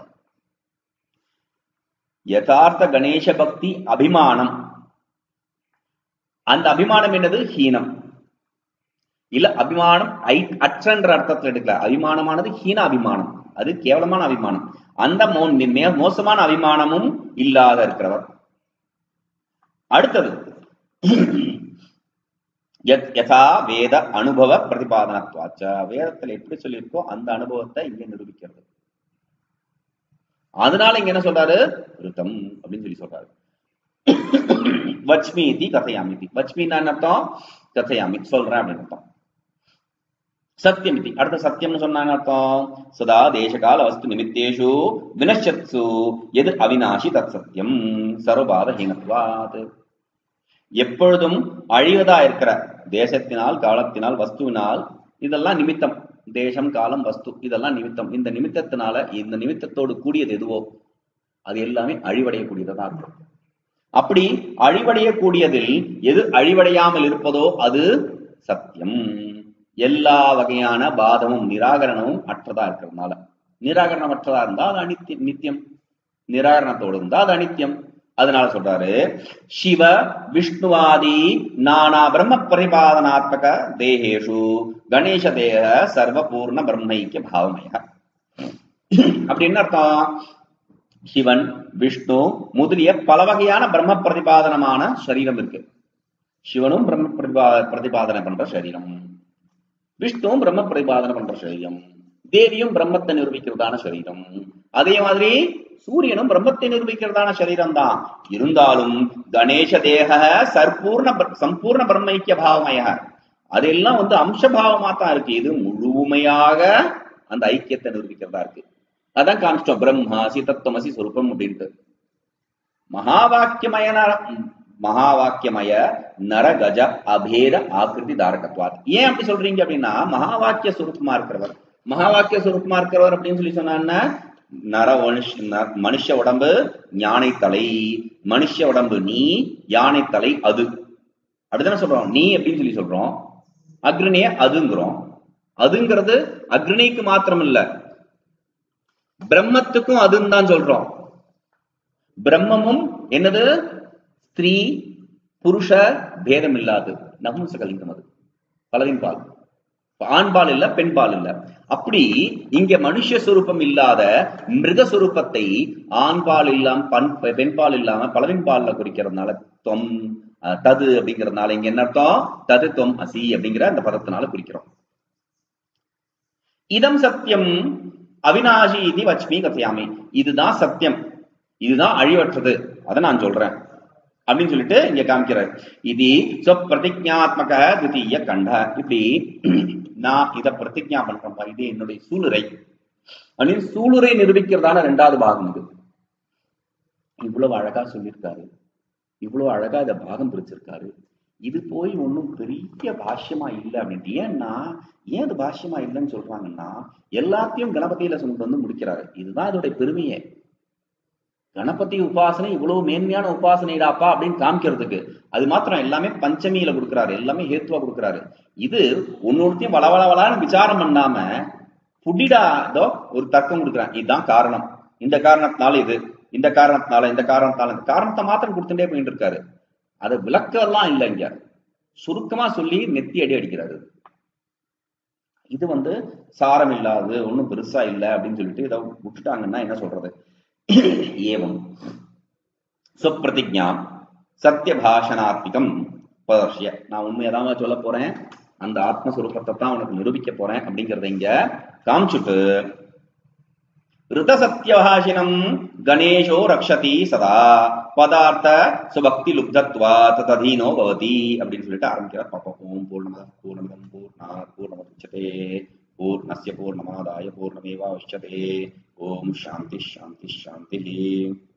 யதார்த்த கணேச பக்தி அபிமானம் அந்த அபிமானம் என்னது ஹீனம் இல்ல அபிமானம் ஐ அற்றன்ற அர்த்தத்துல எடுக்கல அபிமானமானது ஹீன அபிமானம் அது கேவலமான அபிமானம் அந்த மோ- மே- மோசமான அபிமானமும் இல்லாத இருக்கிறவர் அடுத்தது யத்- யதா வேத அனுபவ பிரதிபாதனத்வாச்ச வேதத்துல எப்படி சொல்லியிருக்கோ அந்த அனுபவத்தை இங்க நிரூபிக்கிறது அதனால இங்க என்ன சொல்றாரு ருத்தம் அப்படின்னு சொல்லி சொல்றாரு வச்மீதி கதையாமிதி வச்மின்னா என்ன அர்த்தம் கதையாமி சொல்றேன் அப்படின்னு அர்த்தம் சத்தியமிதி அடுத்த சத்தியம்னு சொன்னாங்க அர்த்தம் சதா தேசகால வஸ்து நிமித்தேஷு வினஷத்சு எது அவினாஷி தத் சத்தியம் சர்வபாத ஹீனத்வாத் எப்பொழுதும் அழிவதா இருக்கிற தேசத்தினால் காலத்தினால் வஸ்துவினால் இதெல்லாம் நிமித்தம் தேசம் காலம் வஸ்து இதெல்லாம் நிமித்தம் இந்த நிமித்தத்தினால இந்த நிமித்தத்தோடு கூடியது எதுவோ அது எல்லாமே அழிவடையக்கூடியதா இருக்கும் அப்படி அழிவடையக்கூடியதில் எது அழிவடையாமல் இருப்பதோ அது சத்தியம் எல்லா வகையான பாதமும் நிராகரணமும் அற்றதா இருக்கிறதுனால நிராகரணம் அற்றதா இருந்தா அது அனித்தியம் நித்தியம் நிராகரணத்தோடு இருந்தா அது அனித்தியம் அதனால சொல்றாரு சிவ விஷ்ணுவாதி நானா பிரம்ம பரிபாதனாத்மக தேகேஷு கணேச தேக சர்வ பூர்ண பிரம்மைக்கிய பாவமய அப்படி என்ன அர்த்தம் சிவன் விஷ்ணு முதலிய பல வகையான பிரம்ம பிரதிபாதனமான சரீரம் இருக்கு சிவனும் பிரம்ம பிரதிபா பிரதிபாதனை பண்ற சரீரம் விஷ்ணுவும் பிரம்ம பிரதிபாதனை பண்ற சரீரம் தேவியும் பிரம்மத்தை நிரூபிக்கிறதான சரீரம் அதே மாதிரி சூரியனும் பிரம்மத்தை நிரூபிக்கிறதான சரீரம் தான் இருந்தாலும் கணேச தேக சற்பூர்ண பிர- சம்பூர்ண பிரம்மைக்கிய பாவமய அதெல்லாம் வந்து அம்சபாவமா தான் இருக்கு இது முழுமையாக அந்த ஐக்கியத்தை நிரூபிக்கிறதா இருக்கு அதான் காமிச்சிட்டோம் பிரம்மாசி தத்துவமசி சொரூபம் அப்படின்ட்டு மகாவாக்கியமய நர மகாவாக்கியமய நர கஜ அபேத ஆக்கிருதி தாரகத்வாத் ஏன் அப்படி சொல்றீங்க அப்படின்னா மகாவாக்கிய சுரூபமா இருக்கிறவர் மகாவாக்கிய சுரூபமா இருக்கிறவர் அப்படின்னு சொல்லி சொன்னான்னா நர மனுஷ ந- மனுஷ உடம்பு யானை தலை மனுஷ உடம்பு நீ யானை தலை அது அப்படிதானே சொல்றோம் நீ அப்படின்னு சொல்லி சொல்றோம் அக்னிய அதுங்கிறோம் அதுங்கிறது அக்னிக்கு மாத்திரம் இல்ல பிரம்மத்துக்கும் அதுன்னு தான் சொல்றோம் பிரம்மமும் என்னது ஸ்திரீ புருஷ பேதம் இல்லாது நபும்சகலிங்கம் அது பலவின் பால் ஆண்பால் இல்ல பெண்பால் இல்ல அப்படி இங்க மனுஷ சுரூபம் இல்லாத மிருக சுரூபத்தை ஆண்பால் இல்லாம பண் பெண்பால் இல்லாம பலவின் பால்ல குறிக்கிறதுனால தொம் அஹ், தது அப்படிங்கறதுனால இங்க என்ன அர்த்தம் தது தொம் அசி அப்படிங்கிற அந்த பதத்தினால குறிக்கிறோம் இதம் சத்தியம் அவினாஷி இது வச்மி கதையாமி இதுதான் சத்தியம் இதுதான் அழிவற்றது அதை நான் சொல்றேன் அப்படின்னு சொல்லிட்டு இங்க காமிக்கிறார் இது சொப்பிரதிஜாத்மக துதிய கண்ட இப்படி நான் இத பிரதிஜா பண்றேன்ப்பா இது என்னுடைய சூளுரை அப்படின்னு சூளுரை நிரூபிக்கிறதான ரெண்டாவது பாகம் இது இவ்வளவு அழகா சொல்லியிருக்காரு இவ்வளவு அழகா இத பாகம் பிரிச்சிருக்காரு இது போய் ஒண்ணும் பெரிய பாஷ்யமா இல்லை அப்படின்ட்டு ஏன்னா ஏன் அது பாஷ்யமா இல்லைன்னு சொல்றாங்கன்னா எல்லாத்தையும் கணபதியில சொல்லிட்டு வந்து முடிக்கிறாரு இதுதான் இதோடைய பெருமையே கணபதி உபாசனை இவ்வளவு மேன்மையான உபாசனைடாப்பா அப்படின்னு காமிக்கிறதுக்கு அது மாத்திரம் எல்லாமே பஞ்சமியில கொடுக்குறாரு எல்லாமே ஹேத்துவா கொடுக்குறாரு இது ஒன்னொருத்தையும் வளவளவளான்னு விசாரம் பண்ணாம புடிடா இதோ ஒரு தர்க்கம் கொடுக்குறான் இதுதான் காரணம் இந்த காரணத்தினால இது இந்த காரணத்தினால இந்த காரணத்தினால இந்த காரணத்தை மாத்திரம் கொடுத்துட்டே போயிட்டு இருக்காரு அதை விளக்கெல்லாம் இல்லை இங்க சுருக்கமா சொல்லி நெத்தி அடி அடிக்கிறாரு இது வந்து சாரம் இல்லாது ஒண்ணும் பெருசா இல்லை அப்படின்னு சொல்லிட்டு இதை விட்டுட்டாங்கன்னா என்ன சொல்றது ஏவம் சுப்பிரதிஜா சத்திய பாஷணாத்மிகம் பதர்ஷிய நான் உண்மையதான் சொல்ல போறேன் அந்த ஆத்மஸ்வரூபத்தை தான் உனக்கு நிரூபிக்க போறேன் அப்படிங்கறத இங்க காமிச்சுட்டு ரிதசத்யபாஷினம் கணேஷோ ரக்ஷதி சதா பதார்த்த சுபக்தி லுப்தத்வா ததீனோ பவதி அப்படின்னு சொல்லிட்டு ஆரம்பிக்கிறார் பாப்போம் ஓம் பூர்ணமத பூர்ணமிதம் பூர்ணா பூர்ணமுதச்சதே பூர்ணஸ்ய பூர்ணமாதாய பூர்ணமேவாவசியதே ஓம் சாந்தி சாந்தி சாந்தி